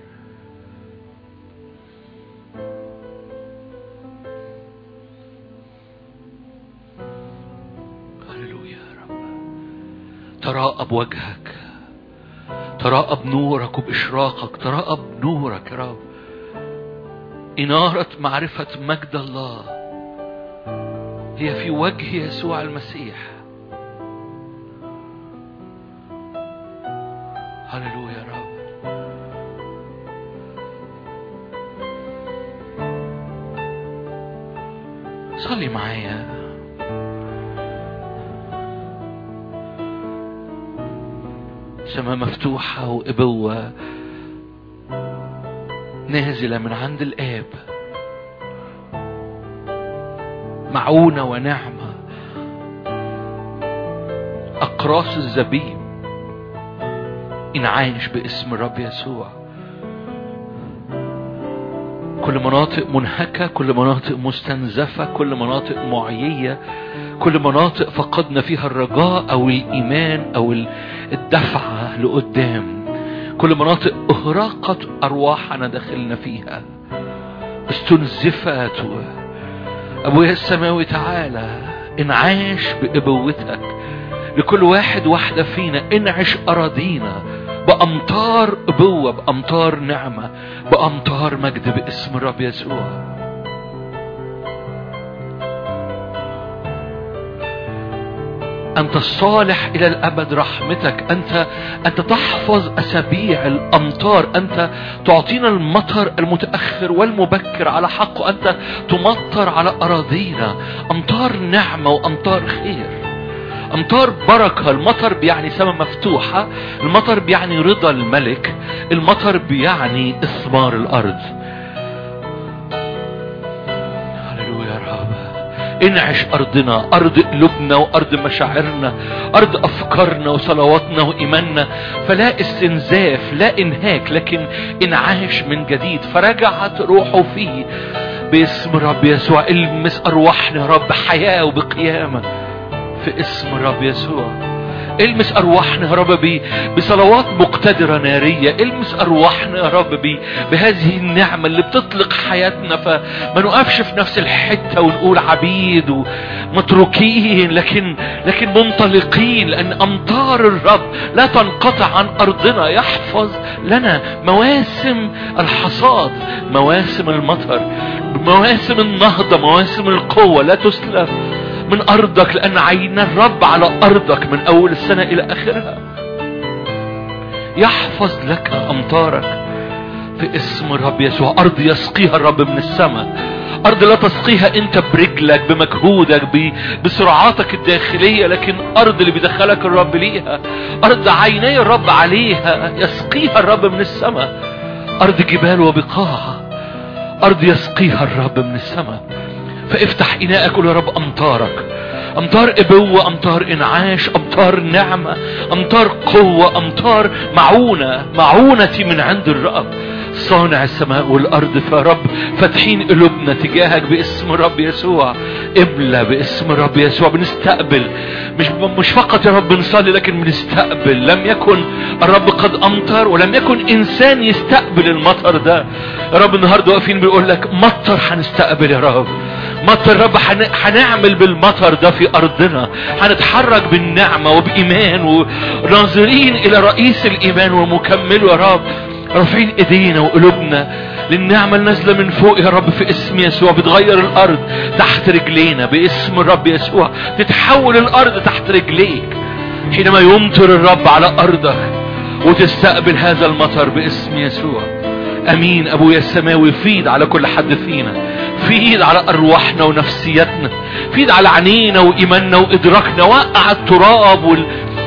هللويا يا رب تراءى بوجهك تراءى بنورك وبإشراقك تراءى بنورك يا رب إنارة معرفة مجد الله هي في وجه يسوع المسيح هللويا يا رب صلي معايا سماء مفتوحة وإبوة نازلة من عند الآب معونة ونعمة أقراص الزبيب انعاش باسم الرب يسوع كل مناطق منهكة كل مناطق مستنزفة كل مناطق معيية كل مناطق فقدنا فيها الرجاء أو الإيمان أو الدفعة لقدام كل مناطق أهرقت أرواحنا داخلنا فيها استنزفت أبويا السماوي تعالى انعاش بإبوتك لكل واحد واحدة فينا انعش أراضينا بأمطار أبوة بأمطار نعمة بأمطار مجد باسم الرب يسوع أنت الصالح إلى الأبد رحمتك أنت أنت تحفظ أسابيع الأمطار أنت تعطينا المطر المتأخر والمبكر على حقه أنت تمطر على أراضينا أمطار نعمة وأمطار خير أمطار بركة المطر بيعني سماء مفتوحة المطر بيعني رضا الملك المطر بيعني إثمار الأرض هللويا يا رب انعش ارضنا ارض قلوبنا وارض مشاعرنا ارض افكارنا وصلواتنا وايماننا فلا استنزاف لا انهاك لكن انعاش من جديد فرجعت روحه فيه باسم رب يسوع المس ارواحنا يا رب حياه وبقيامه في اسم رب يسوع المس ارواحنا يا رب ب- بصلوات مقتدره ناريه المس ارواحنا يا رب ب- بهذه النعمه اللي بتطلق حياتنا فما نقفش في نفس الحته ونقول عبيد ومتروكين لكن لكن منطلقين لان امطار الرب لا تنقطع عن ارضنا يحفظ لنا مواسم الحصاد مواسم المطر مواسم النهضه مواسم القوه لا تسلب من ارضك لان عين الرب على ارضك من اول السنه الى اخرها يحفظ لك امطارك في اسم الرب يسوع ارض يسقيها الرب من السماء ارض لا تسقيها انت برجلك بمجهودك ب- بسرعاتك الداخليه لكن ارض اللي بيدخلك الرب ليها ارض عيني الرب عليها يسقيها الرب من السماء ارض جبال وبقاع ارض يسقيها الرب من السماء فافتح اناءك قول يا رب امطارك امطار ابوة امطار انعاش امطار نعمة امطار قوة امطار معونة معونتي من عند الرب صانع السماء والارض فيا رب فاتحين قلوبنا تجاهك باسم الرب يسوع املا باسم الرب يسوع بنستقبل مش مش فقط يا رب بنصلي لكن بنستقبل لم يكن الرب قد امطر ولم يكن انسان يستقبل المطر ده يا رب النهارده واقفين بيقول لك مطر هنستقبل يا رب مطر يا رب هن- هنعمل بالمطر ده في ارضنا هنتحرك بالنعمه وبايمان وناظرين الى رئيس الايمان ومكمله يا رب رافعين ايدينا وقلوبنا للنعمة النازلة من فوق يا رب في اسم يسوع بتغير الارض تحت رجلينا باسم الرب يسوع تتحول الارض تحت رجليك حينما يمطر الرب على ارضك وتستقبل هذا المطر باسم يسوع امين ابويا السماوي فيض على كل حد فينا فيض على ارواحنا ونفسيتنا فيض على عينينا وايماننا وادراكنا وقع التراب وال...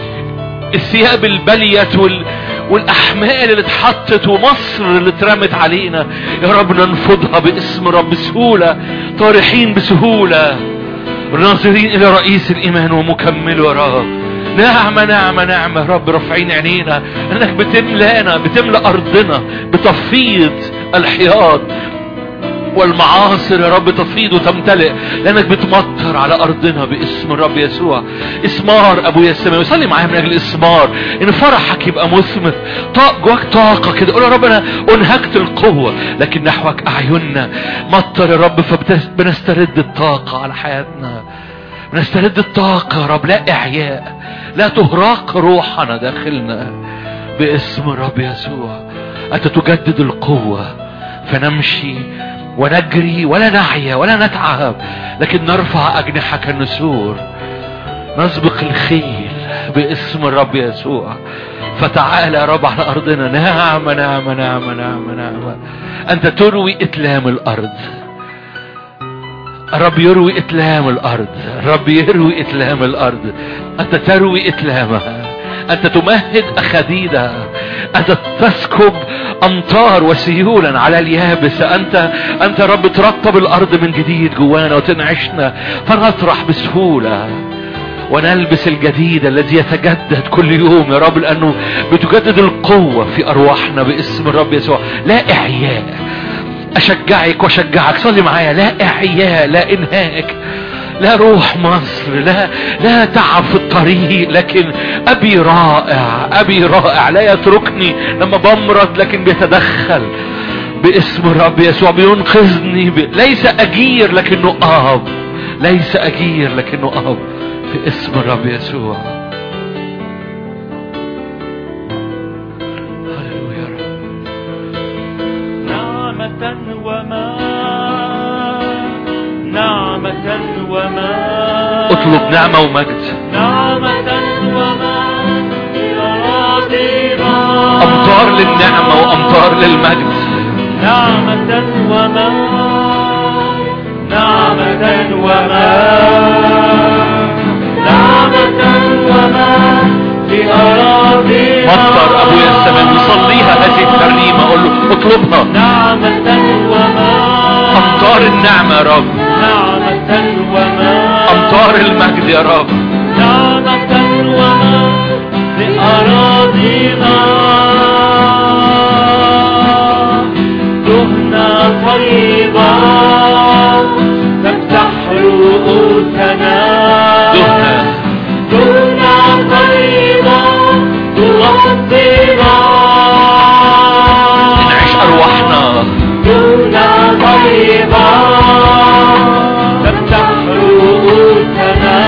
الثياب البليت وال... والاحمال اللي اتحطت ومصر اللي اترمت علينا يا رب ننفضها باسم رب بسهوله طارحين بسهوله ناظرين الى رئيس الايمان ومكمله يا رب نعمة نعمة نعمة يا رب رافعين عينينا انك بتملانا بتملا ارضنا بتفيض الحياض والمعاصر يا رب تفيض وتمتلئ لانك بتمطر على ارضنا باسم الرب يسوع اسمار ابويا السماوي صلي معايا من اجل اسمار ان فرحك يبقى مثمر طاق جواك طاقه كده قول يا رب انا انهكت القوه لكن نحوك اعيننا مطر يا رب فبنسترد الطاقه على حياتنا بنسترد الطاقه يا رب لا اعياء لا تهراق روحنا داخلنا باسم الرب يسوع انت تجدد القوه فنمشي ونجري ولا نعيا ولا نتعب لكن نرفع أجنحة كالنسور نسبق الخيل باسم الرب يسوع فتعالى يا رب على أرضنا نعمة نعمة نعمة نعمة نعمة أنت تروي إتلام الأرض الرب يروي إتلام الأرض الرب يروي إتلام الأرض أنت تروي إتلامها أنت تمهد أخديدها أنت تسكب أمطار وسيولا على اليابس أنت أنت رب ترطب الأرض من جديد جوانا وتنعشنا فنطرح بسهولة ونلبس الجديد الذي يتجدد كل يوم يا رب لأنه بتجدد القوة في أرواحنا باسم الرب يسوع لا إعياء أشجعك وأشجعك صلي معايا لا إعياء لا إنهاك لا روح مصر لا لا تعب في الطريق لكن ابي رائع ابي رائع لا يتركني لما بمرض لكن بيتدخل باسم الرب يسوع بينقذني ب... ليس اجير لكنه اب ليس اجير لكنه اب في اسم الرب يسوع هللويا يا رب نعمة وما نعمة وما اطلب نعمة ومجد نعمة وما أراضينا امطار للنعمة وامطار للمجد نعمة وما نعمة وما نعمة وما في أراضينا مطر ابويا السماء نصليها هذه الترنيمة اقول له اطلبها نعمة وما امطار النعمة يا رب نعمة وما أنهار المجد يا رب نعمة وما لأراضينا دهنا طيبة تمسح رؤوسنا دهنا دهنا طيبة تغطينا نعيش أرواحنا دهنا طيبة تمسح رؤوسنا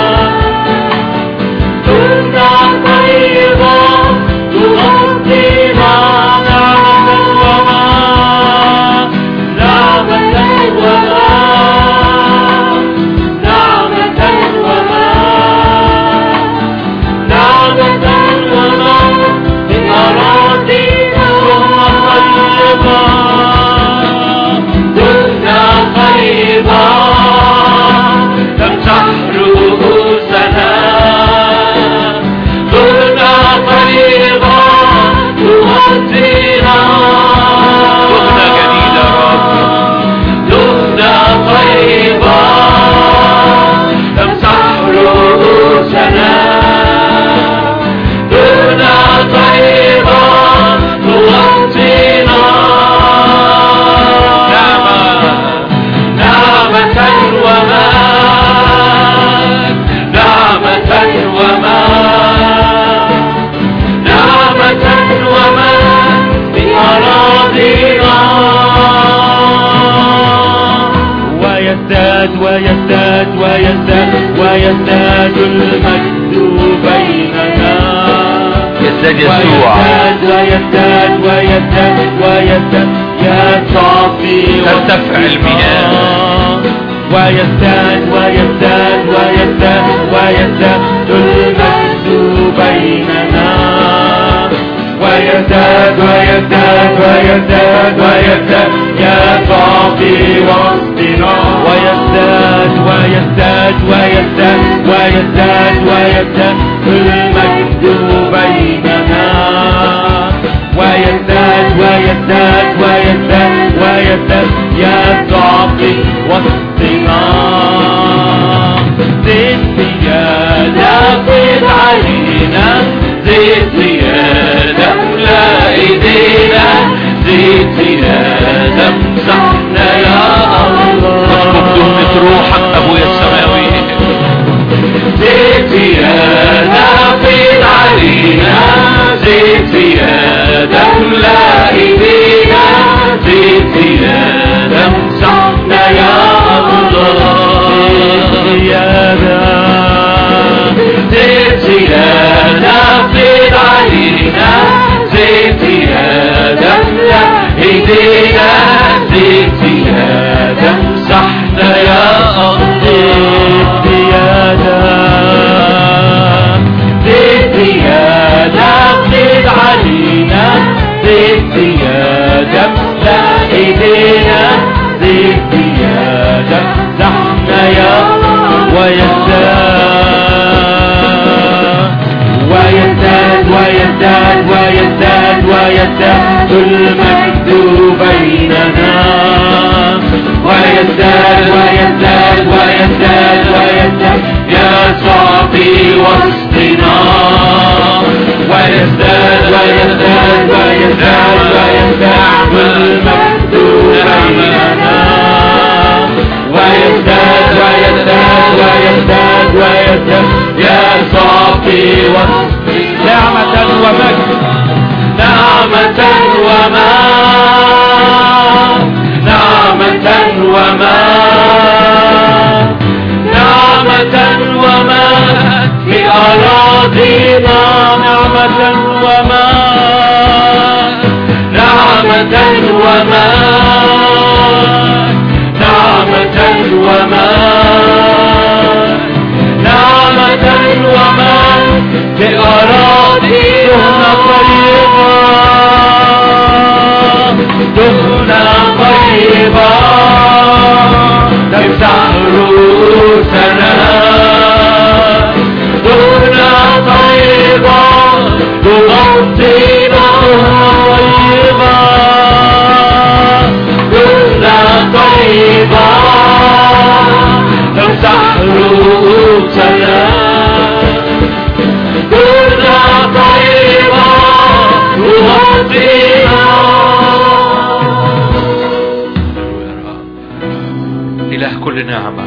دهنا طيبة تغطينا نعمة وما نعمة وما نعمة وما نعمة وما من أراضينا طيبة دهنا طيبة تمسح رؤوسنا دهنا طيبة تغطينا دهنة جديدة يا رب دهنا طيبة تمسح رؤوسنا دهنا طيبة تغطينا نعمة نعمة وما نعمة وما نعمة وما بأراضينا ويزداد ويزداد ويزداد ويزداد المجد بيننا يزداد يسوع ويزداد ويزداد ويزداد ويزداد يا صافي ترتفع المياه. ويزداد ويزداد ويزداد ويزداد المجد بيننا ويزداد ويزداد ويزداد ويزداد يا صافي وسطنا ويزداد ويزداد ويزداد ويزداد ويزداد المجد بيننا ويزداد ويزداد ويزداد ويزداد يا صافي وسطنا زيت زيادة فيض علينا زيت زيادة ملا ايدينا زيت زيادة امسحنا يا الله اسكب دهنة روحك أبويا السماوي زيت زيادة فيض علينا زيت زيادة ملا ايدينا زيت زيادة امسحنا يا الله زيت زيادة زيت زيادة فيض علينا زيت زيادة ملا ايدينا زيت زيادة امسحنا يا الله زيت زيادة زيت زيادة فيض علينا زيت زيادة ملا ايدينا زيت زيادة امسحنا يا ويزداد ويزداد ويزداد ويزداد ويزداد المجد بيننا ويزداد ويزداد ويزداد ويزداد يا صافي وسطنا ويزداد ويزداد ويزداد ويزداد المجد بيننا ويزداد ويزداد ويزداد ويزداد يا صافي وسطي نعمة ومجد نعمة وما نعمة وما نعمة وما في أراضينا نعمة وما نعمة وما نعمة وما نعمة وما في كل نعمة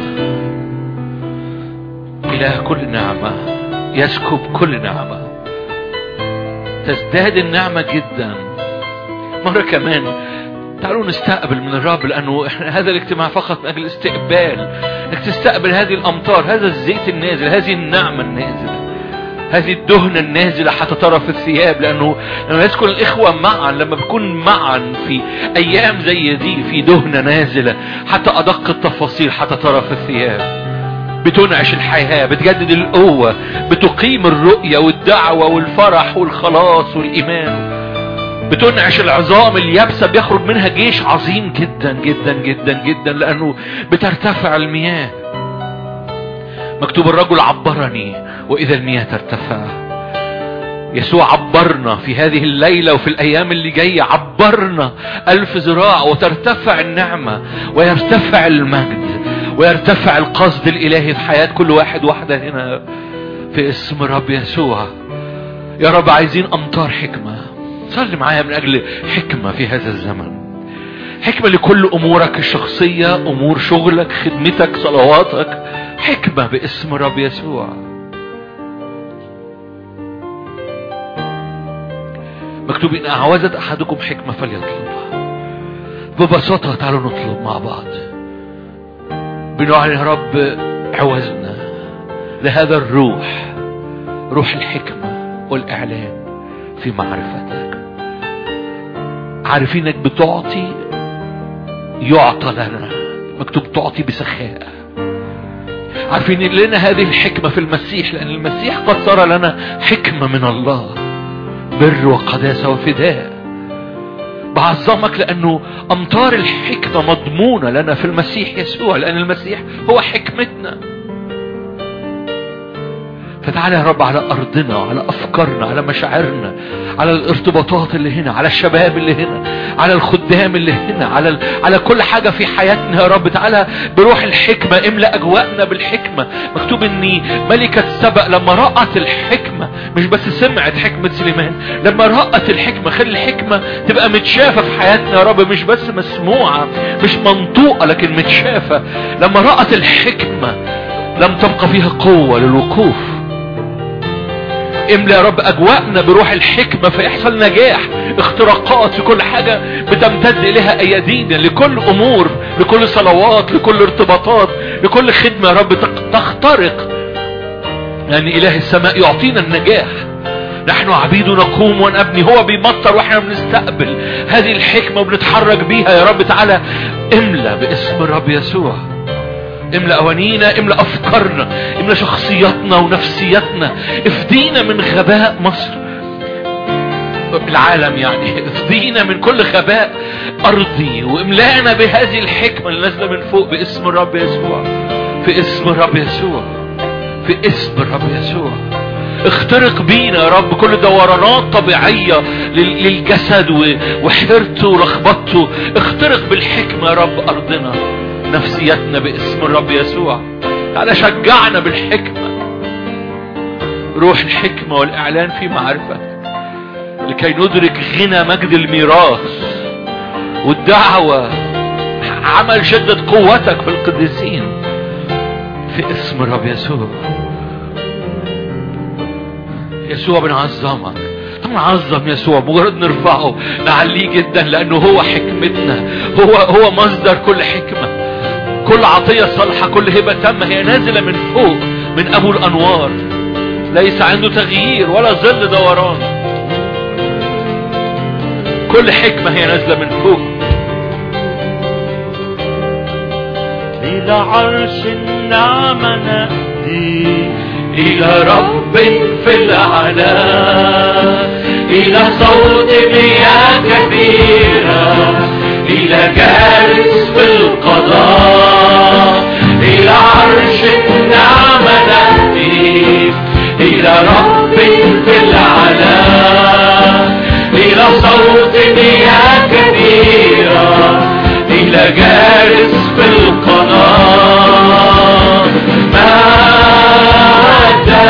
إله كل نعمة يسكب كل نعمة تزداد النعمة جدا مرة كمان تعالوا نستقبل من الرب لأنه إحنا هذا الاجتماع فقط من أجل استقبال إنك تستقبل هذه الأمطار هذا الزيت النازل هذه النعمة النازلة هذه الدهنة النازلة حتى ترى في الثياب لأنه لما يسكن الإخوة معا لما بيكون معا في أيام زي دي في دهنة نازلة حتى أدق التفاصيل حتى ترى في الثياب بتنعش الحياة بتجدد القوة بتقيم الرؤية والدعوة والفرح والخلاص والإيمان بتنعش العظام اليابسة بيخرج منها جيش عظيم جدا جدا جدا جدا لأنه بترتفع المياه مكتوب الرجل عبرني وإذا المياه ترتفع يسوع عبرنا في هذه الليلة وفي الأيام اللي جاية عبرنا ألف ذراع وترتفع النعمة ويرتفع المجد ويرتفع القصد الإلهي في حياة كل واحد واحدة هنا في اسم رب يسوع يا رب عايزين أمطار حكمة صلي معايا من أجل حكمة في هذا الزمن حكمة لكل أمورك الشخصية أمور شغلك خدمتك صلواتك حكمة باسم رب يسوع مكتوب إن أعوزت أحدكم حكمة فليطلبها ببساطة تعالوا نطلب مع بعض بنعلن يا رب عوزنا لهذا الروح روح الحكمة والإعلان في معرفتك عارفين انك بتعطي يعطى لنا مكتوب تعطي بسخاء عارفين ان لنا هذه الحكمة في المسيح لأن المسيح قد صار لنا حكمة من الله بر وقداسة وفداء بعظمك لأنه أمطار الحكمة مضمونة لنا في المسيح يسوع لأن المسيح هو حكمتنا فتعالى يا رب على أرضنا وعلى أفكارنا على مشاعرنا على الارتباطات اللي هنا على الشباب اللي هنا على الخدام اللي هنا على ال... على كل حاجة في حياتنا يا رب تعالى بروح الحكمة املأ أجواءنا بالحكمة مكتوب إن ملكة سبأ لما رأت الحكمة مش بس سمعت حكمة سليمان لما رأت الحكمة خلي الحكمة تبقى متشافة في حياتنا يا رب مش بس مسموعة مش منطوقة لكن متشافة لما رأت الحكمة لم تبقى فيها قوة للوقوف املى يا رب اجواءنا بروح الحكمة فيحصل نجاح اختراقات في كل حاجة بتمتد اليها ايادينا لكل امور لكل صلوات لكل ارتباطات لكل خدمة يا رب تخترق لان اله السماء يعطينا النجاح نحن عبيد نقوم ونبني هو بيمطر واحنا بنستقبل هذه الحكمة وبنتحرك بيها يا رب تعالى املى باسم الرب يسوع املى اوانينا املى افكارنا املى شخصياتنا ونفسياتنا افدينا من غباء مصر العالم يعني افدينا من كل غباء ارضي واملانا بهذه الحكمه اللي نازله من فوق باسم الرب يسوع في اسم الرب يسوع في اسم الرب يسوع اخترق بينا يا رب كل دورانات طبيعية للجسد وحيرته ولخبطته اخترق بالحكمة يا رب أرضنا نفسيتنا باسم الرب يسوع تعالى شجعنا بالحكمة روح الحكمة والإعلان في معرفتك لكي ندرك غنى مجد الميراث والدعوة عمل شدة قوتك في القديسين في اسم الرب يسوع يسوع بنعظمك نعظم يسوع مجرد نرفعه نعليه جدا لانه هو حكمتنا هو هو مصدر كل حكمه كل عطية صالحة كل هبة تامة هي نازلة من فوق من أبو الأنوار ليس عنده تغيير ولا ظل دوران كل حكمة هي نازلة من فوق إلى عرش النعمة نأتي إلى رب في العلا إلى صوت مياه كبيرة إلى جالس في القضاء إلى عرش النعمة نأتي إلى رب في العلا إلى صوت مياه كبيرة إلى جالس في القضاء مجدا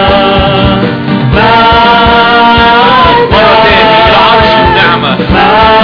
مجدا مرة تاني إلى عرش النعمة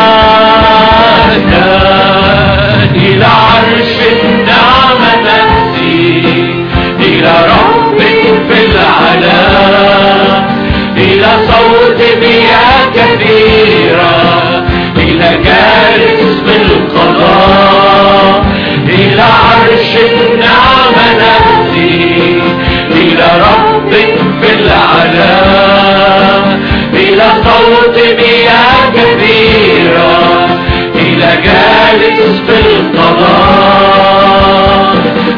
جالس في القضاء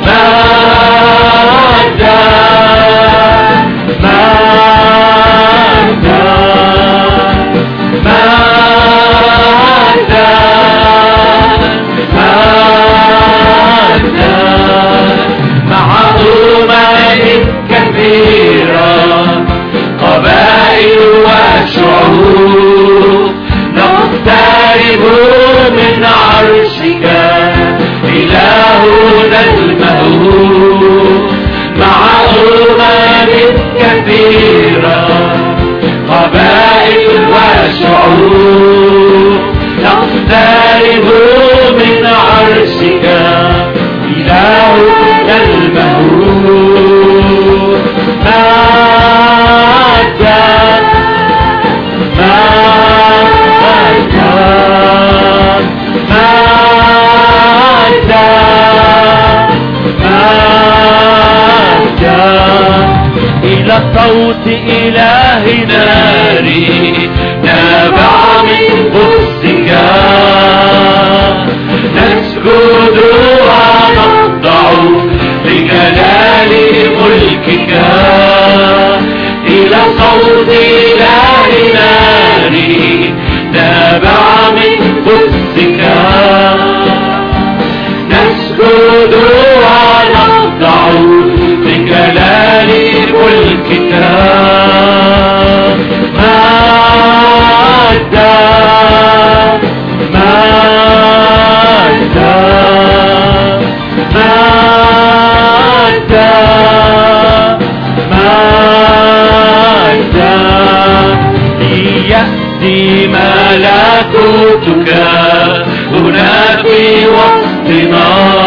مجدا مجدا مجدا مجدا مع أمم كثيرة قبائل وشعوب نقترب من عرشك إلهنا المهوب مع أمم كثيرة قبائل وشعوب نقترب من عرشك إلهنا المهوب مجدا مجدا مجدا مجدا إلى صوت إله ناري نابع من قدسك نسجد ونخضع لجلال ملكك إلى صوت إله ناري نابع من قدسك نسجد ونخضع لجلال ملكك مجدا مجدا مجدا مجدا ليأتي ملكوتك هنا في وسطنا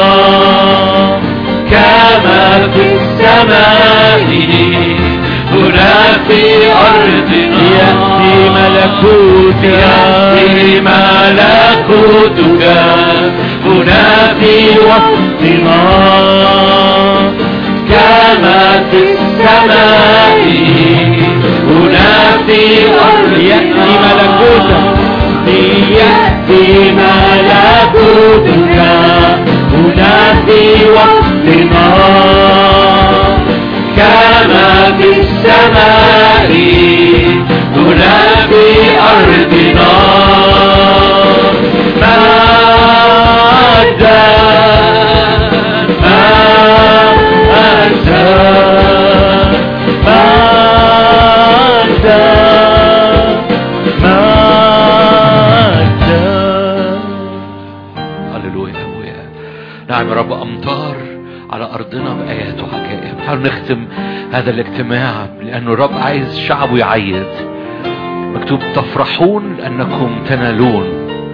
كما في السماء هنا في أرضنا يأتي ملكوتك يأتي ملكوتك هنا في وسطنا كما في السماء هنا في أرض يأتي ملكوتك يأتي ملكوتك هنا في وسطنا كما في السماء هنا في أرضنا مجدا مجدا مجدا مجدا هللويا يا ابويا نعم يا رب امطار على ارضنا بايات وعجائب تعالوا نختم هذا الاجتماع لانه الرب عايز شعبه يعيد مكتوب تفرحون لانكم تنالون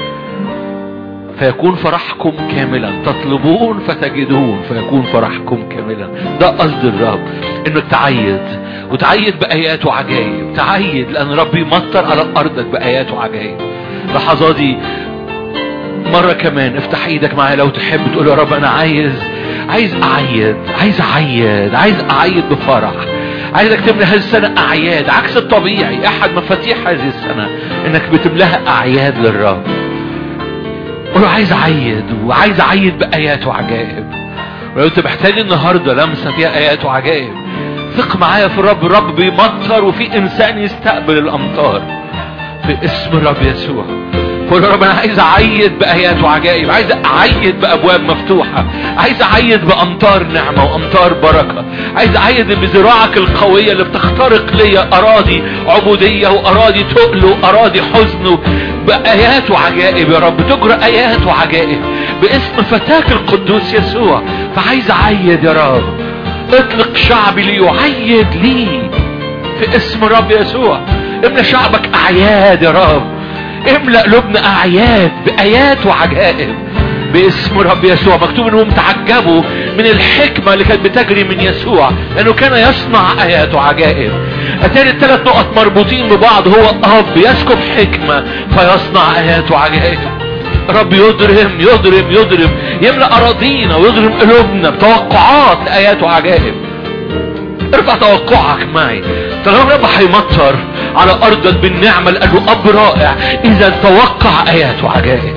فيكون فرحكم كاملا تطلبون فتجدون فيكون فرحكم كاملا ده قصد الرب انك تعيد وتعيد بايات وعجائب تعيد لان رب يمطر على ارضك بايات وعجائب لحظاتي مرة كمان افتح ايدك معايا لو تحب تقول يا رب انا عايز عايز اعيد عايز اعيد عايز اعيد بفرح عايزك تملى هذه السنة اعياد عكس الطبيعي احد مفاتيح هذه السنة انك بتملاها اعياد للرب قول له عايز اعيد وعايز اعيد بايات وعجائب ولو انت محتاج النهارده لمسه فيها ايات وعجائب ثق معايا في الرب الرب بيمطر وفي انسان يستقبل الامطار في اسم الرب يسوع قول يا رب انا عايز اعيد بايات وعجائب عايز اعيد بابواب مفتوحه عايز اعيد بامطار نعمه وامطار بركه عايز اعيد بذراعك القويه اللي بتخترق ليا اراضي عبوديه واراضي تقل واراضي حزن بايات وعجائب يا رب تجرى ايات وعجائب باسم فتاك القدوس يسوع فعايز اعيد يا رب اطلق شعبي ليعيد لي في اسم الرب يسوع املى شعبك اعياد يا رب املأ قلوبنا اعياد بايات وعجائب باسم رب يسوع مكتوب انهم تعجبوا من الحكمة اللي كانت بتجري من يسوع لانه كان يصنع ايات وعجائب اتاري الثلاث نقط مربوطين ببعض هو اب يسكب حكمة فيصنع ايات وعجائب رب يضرم يضرم يضرم يملأ اراضينا ويضرم قلوبنا بتوقعات لايات وعجائب ارفع توقعك معي طالما رب هيمطر على ارضك بالنعمه لانه اب رائع اذا توقع ايات وعجائب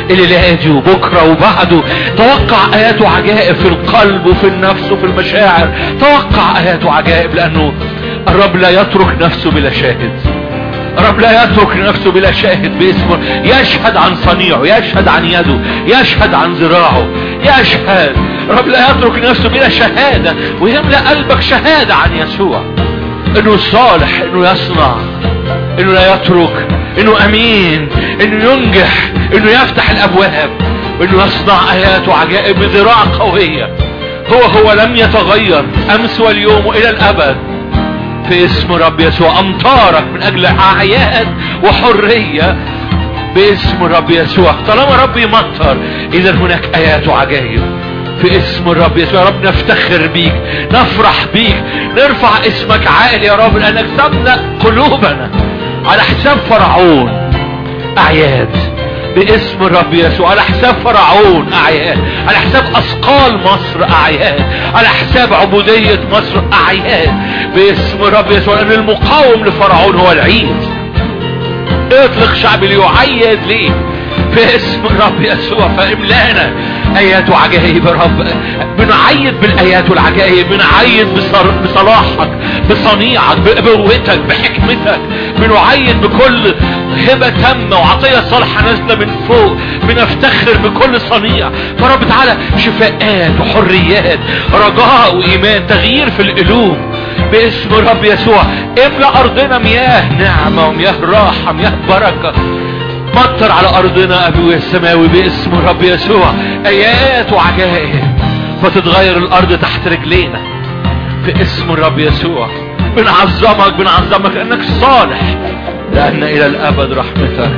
الليلة دي وبكرة وبعده توقع آيات وعجائب في القلب وفي النفس وفي المشاعر توقع آيات وعجائب لأنه الرب لا يترك نفسه بلا شاهد الرب لا يترك نفسه بلا شاهد باسمه يشهد عن صنيعه يشهد عن يده يشهد عن ذراعه يشهد الرب لا يترك نفسه بلا شهادة ويملأ قلبك شهادة عن يسوع انه صالح انه يصنع انه لا يترك انه امين انه ينجح انه يفتح الابواب وانه يصنع ايات وعجائب بذراع قوية هو هو لم يتغير امس واليوم والى الابد في اسم رب يسوع امطارك من اجل اعياد وحرية باسم رب يسوع طالما رب يمطر اذا هناك ايات وعجائب في اسم الرب يسوع يا رب نفتخر بيك نفرح بيك نرفع اسمك عالي يا رب لانك تملأ قلوبنا على حساب فرعون اعياد باسم الرب يسوع على حساب فرعون اعياد على حساب اثقال مصر اعياد على حساب عبودية مصر اعياد باسم الرب يسوع لان المقاوم لفرعون هو العيد اطلق شعبي ليعيد ليه في اسم الرب يسوع فاملانا ايات وعجائب يا رب بنعيد بالايات والعجائب بنعيد بصر... بصلاحك بصنيعك بابوتك بحكمتك بنعيد بكل هبة تامة وعطية صالحة نازلة من فوق بنفتخر بكل صنيع فرب تعالى شفاءات وحريات رجاء وإيمان تغيير في القلوب باسم الرب يسوع املأ أرضنا مياه نعمة ومياه راحة مياه بركة مطر على أرضنا أبوي السماوي باسم الرب يسوع آيات وعجائب فتتغير الأرض تحت رجلينا في اسم الرب يسوع بنعظمك بنعظمك لأنك صالح لأن إلى الأبد رحمتك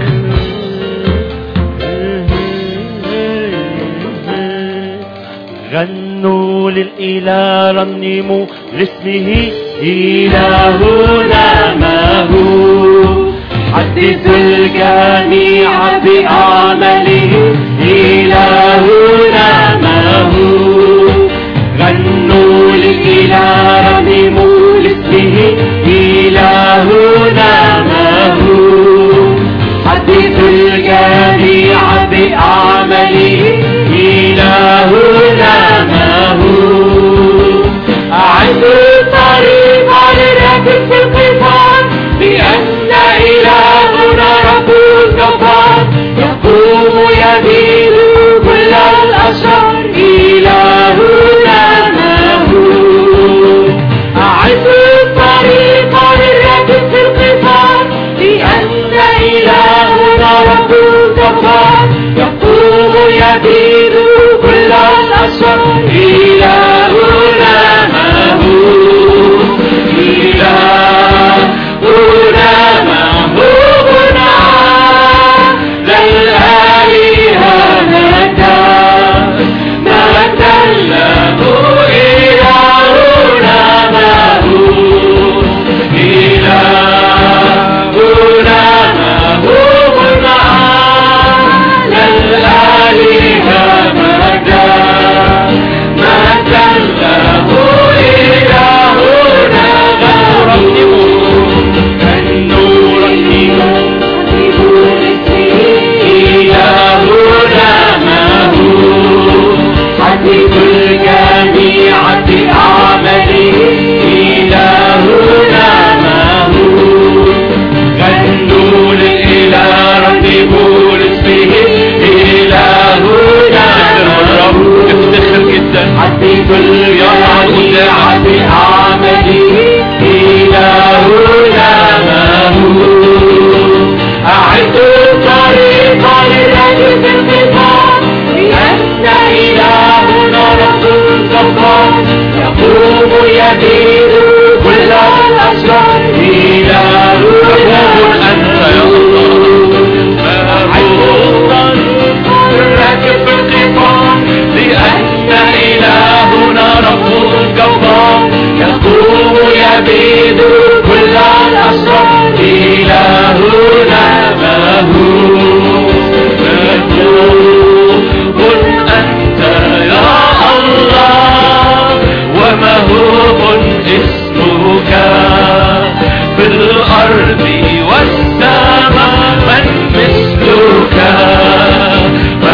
غنوا للإله رنموا لاسمه إلهنا ما هو حدثوا الجميع بأعماله إلهنا ما هو غنوا للإله رنموا لاسمه إلهنا ما هو حدثوا الجميع بأعماله إلهنا ما هو أعدوا الطريق للراكب في القطار بأن إلهنا رب الجبار يقوم يدين كل الأشرار إلهنا ما هو أعدوا الطريق للراكب في القطار لأن إلهنا رب الجبار يقوم يدين كل الأشرار إلهنا ما هو إلهنا ما هو للآلهة نكا نكا له إلهنا ما هو إلهنا ما هو للآلهة نكا نكا له إلهنا النور إلهنا ما هو حديث الجميع بأعماله إلهنا ما هو غنوا للإله رنموا لاسمه إلهنا ما هو افتخر جدا حديث الجميع بأعماله إلهنا ما هو أعدوا الطريق للرجل في القطار لأن إلهنا رسول جبار يقوم يدين كل الأشرار إلهنا أنت يا الله أعدوا الطريق للرجل في القطار لأن إلهنا رسول جبار يقوم يبيد كل الأسرار إلهنا ما هو مهوب أنت يا الله ومهوب اسمك في الأرض والسماء من مثلك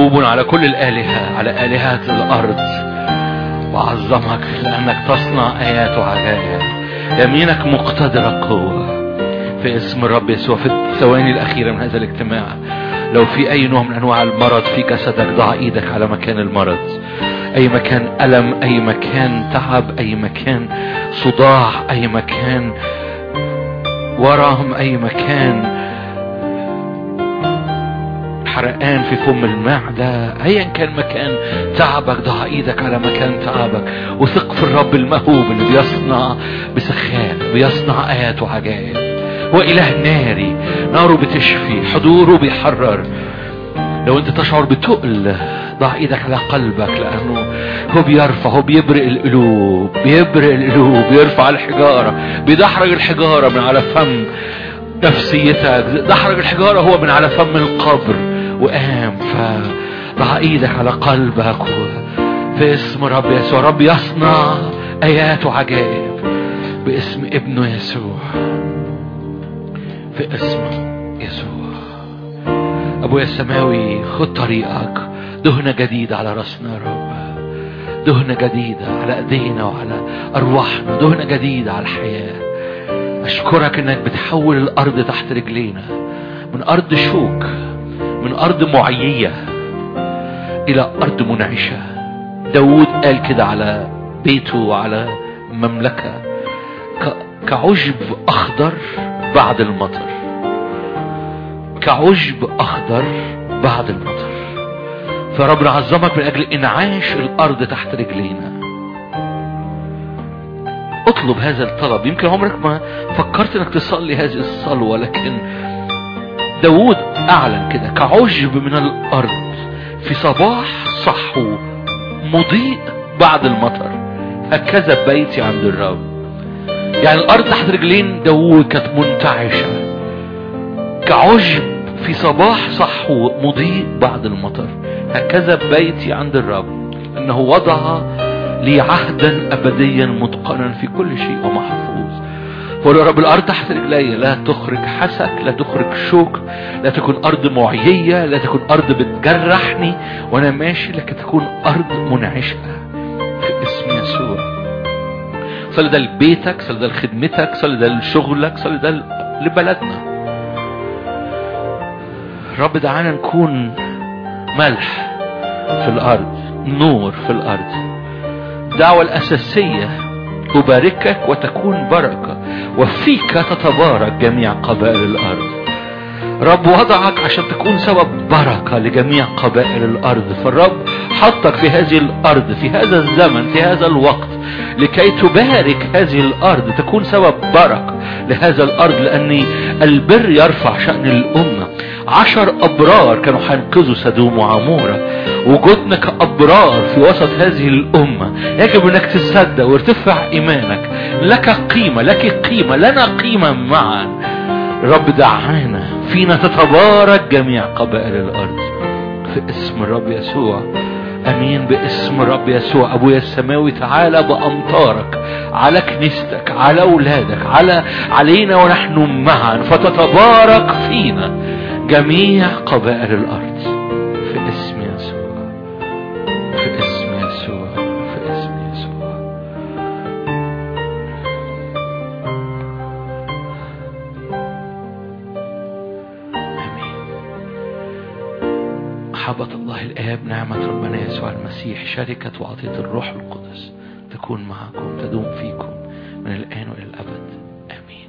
محبوب على كل الآلهة على آلهة الأرض وأعظمك لأنك تصنع آيات وعجائب يمينك مقتدرة قوة في اسم الرب يسوع في الثواني الأخيرة من هذا الاجتماع لو في أي نوع من أنواع المرض في جسدك ضع إيدك على مكان المرض أي مكان ألم أي مكان تعب أي مكان صداع أي مكان ورم أي مكان حرقان في فم المعدة ايا كان مكان تعبك ضع ايدك على مكان تعبك وثق في الرب المهوب اللي بيصنع بسخاء بيصنع ايات وعجائب هو اله ناري ناره بتشفي حضوره بيحرر لو انت تشعر بتقل ضع ايدك على قلبك لانه هو بيرفع هو بيبرئ القلوب بيبرئ القلوب بيرفع الحجارة بيدحرج الحجارة من على فم نفسيتك دحرج الحجارة هو من على فم القبر وقام فضع ايدك على قلبك و... في اسم رب يسوع رب يصنع ايات وعجائب باسم ابنه يسوع في اسم يسوع ابويا السماوي خد طريقك دهنة جديدة على راسنا يا رب دهنة جديدة على ايدينا وعلى ارواحنا دهنة جديدة على الحياة اشكرك انك بتحول الارض تحت رجلينا من ارض شوك من ارض معيية الى ارض منعشة داود قال كده على بيته وعلى مملكة ك- كعشب اخضر بعد المطر كعشب اخضر بعد المطر فرب نعظمك من اجل انعاش الارض تحت رجلينا اطلب هذا الطلب يمكن عمرك ما فكرت انك تصلي هذه الصلوة لكن داود اعلن كده كعشب من الارض في صباح صحو مضيء بعد المطر هكذا بيتي عند الرب يعني الارض تحت رجلين داود كانت منتعشة كعشب في صباح صحو مضيء بعد المطر هكذا بيتي عند الرب انه وضع لي عهدا ابديا متقنا في كل شيء ومحفوظ فقول يا رب الارض تحت رجلي لا تخرج حسك لا تخرج شوك لا تكون ارض معيية لا تكون ارض بتجرحني وانا ماشي لكن تكون ارض منعشة في اسم يسوع صلي ده لبيتك صلي ده لخدمتك صلي ده لشغلك صلي ده لبلدنا رب دعانا نكون ملح في الارض نور في الارض الدعوة الاساسية أباركك وتكون بركة وفيك تتبارك جميع قبائل الأرض رب وضعك عشان تكون سبب بركة لجميع قبائل الأرض فالرب حطك في هذه الأرض في هذا الزمن في هذا الوقت لكي تبارك هذه الأرض تكون سبب بركة لهذا الأرض لأن البر يرفع شأن الأمة عشر أبرار كانوا هينقذوا سدوم وعمورة وجودنا كأبرار في وسط هذه الأمة يجب أنك تصدق وارتفع إيمانك لك قيمة لك قيمة لنا قيمة معا رب دعانا فينا تتبارك جميع قبائل الأرض في اسم الرب يسوع امين باسم الرب يسوع ابويا السماوي تعالى بامطارك على كنيستك على اولادك على علينا ونحن معا فتتبارك فينا جميع قبائل الارض في اسم يسوع في اسم يسوع في اسم يسوع امين محبة الله الآب نعمة ربنا يسوع المسيح شركة وعطية الروح القدس تكون معكم تدوم فيكم من الآن وإلى الأبد آمين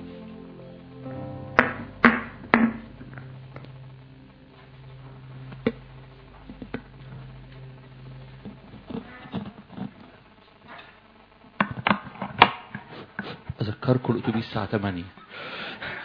أذكركم الأتوبيس الساعة 8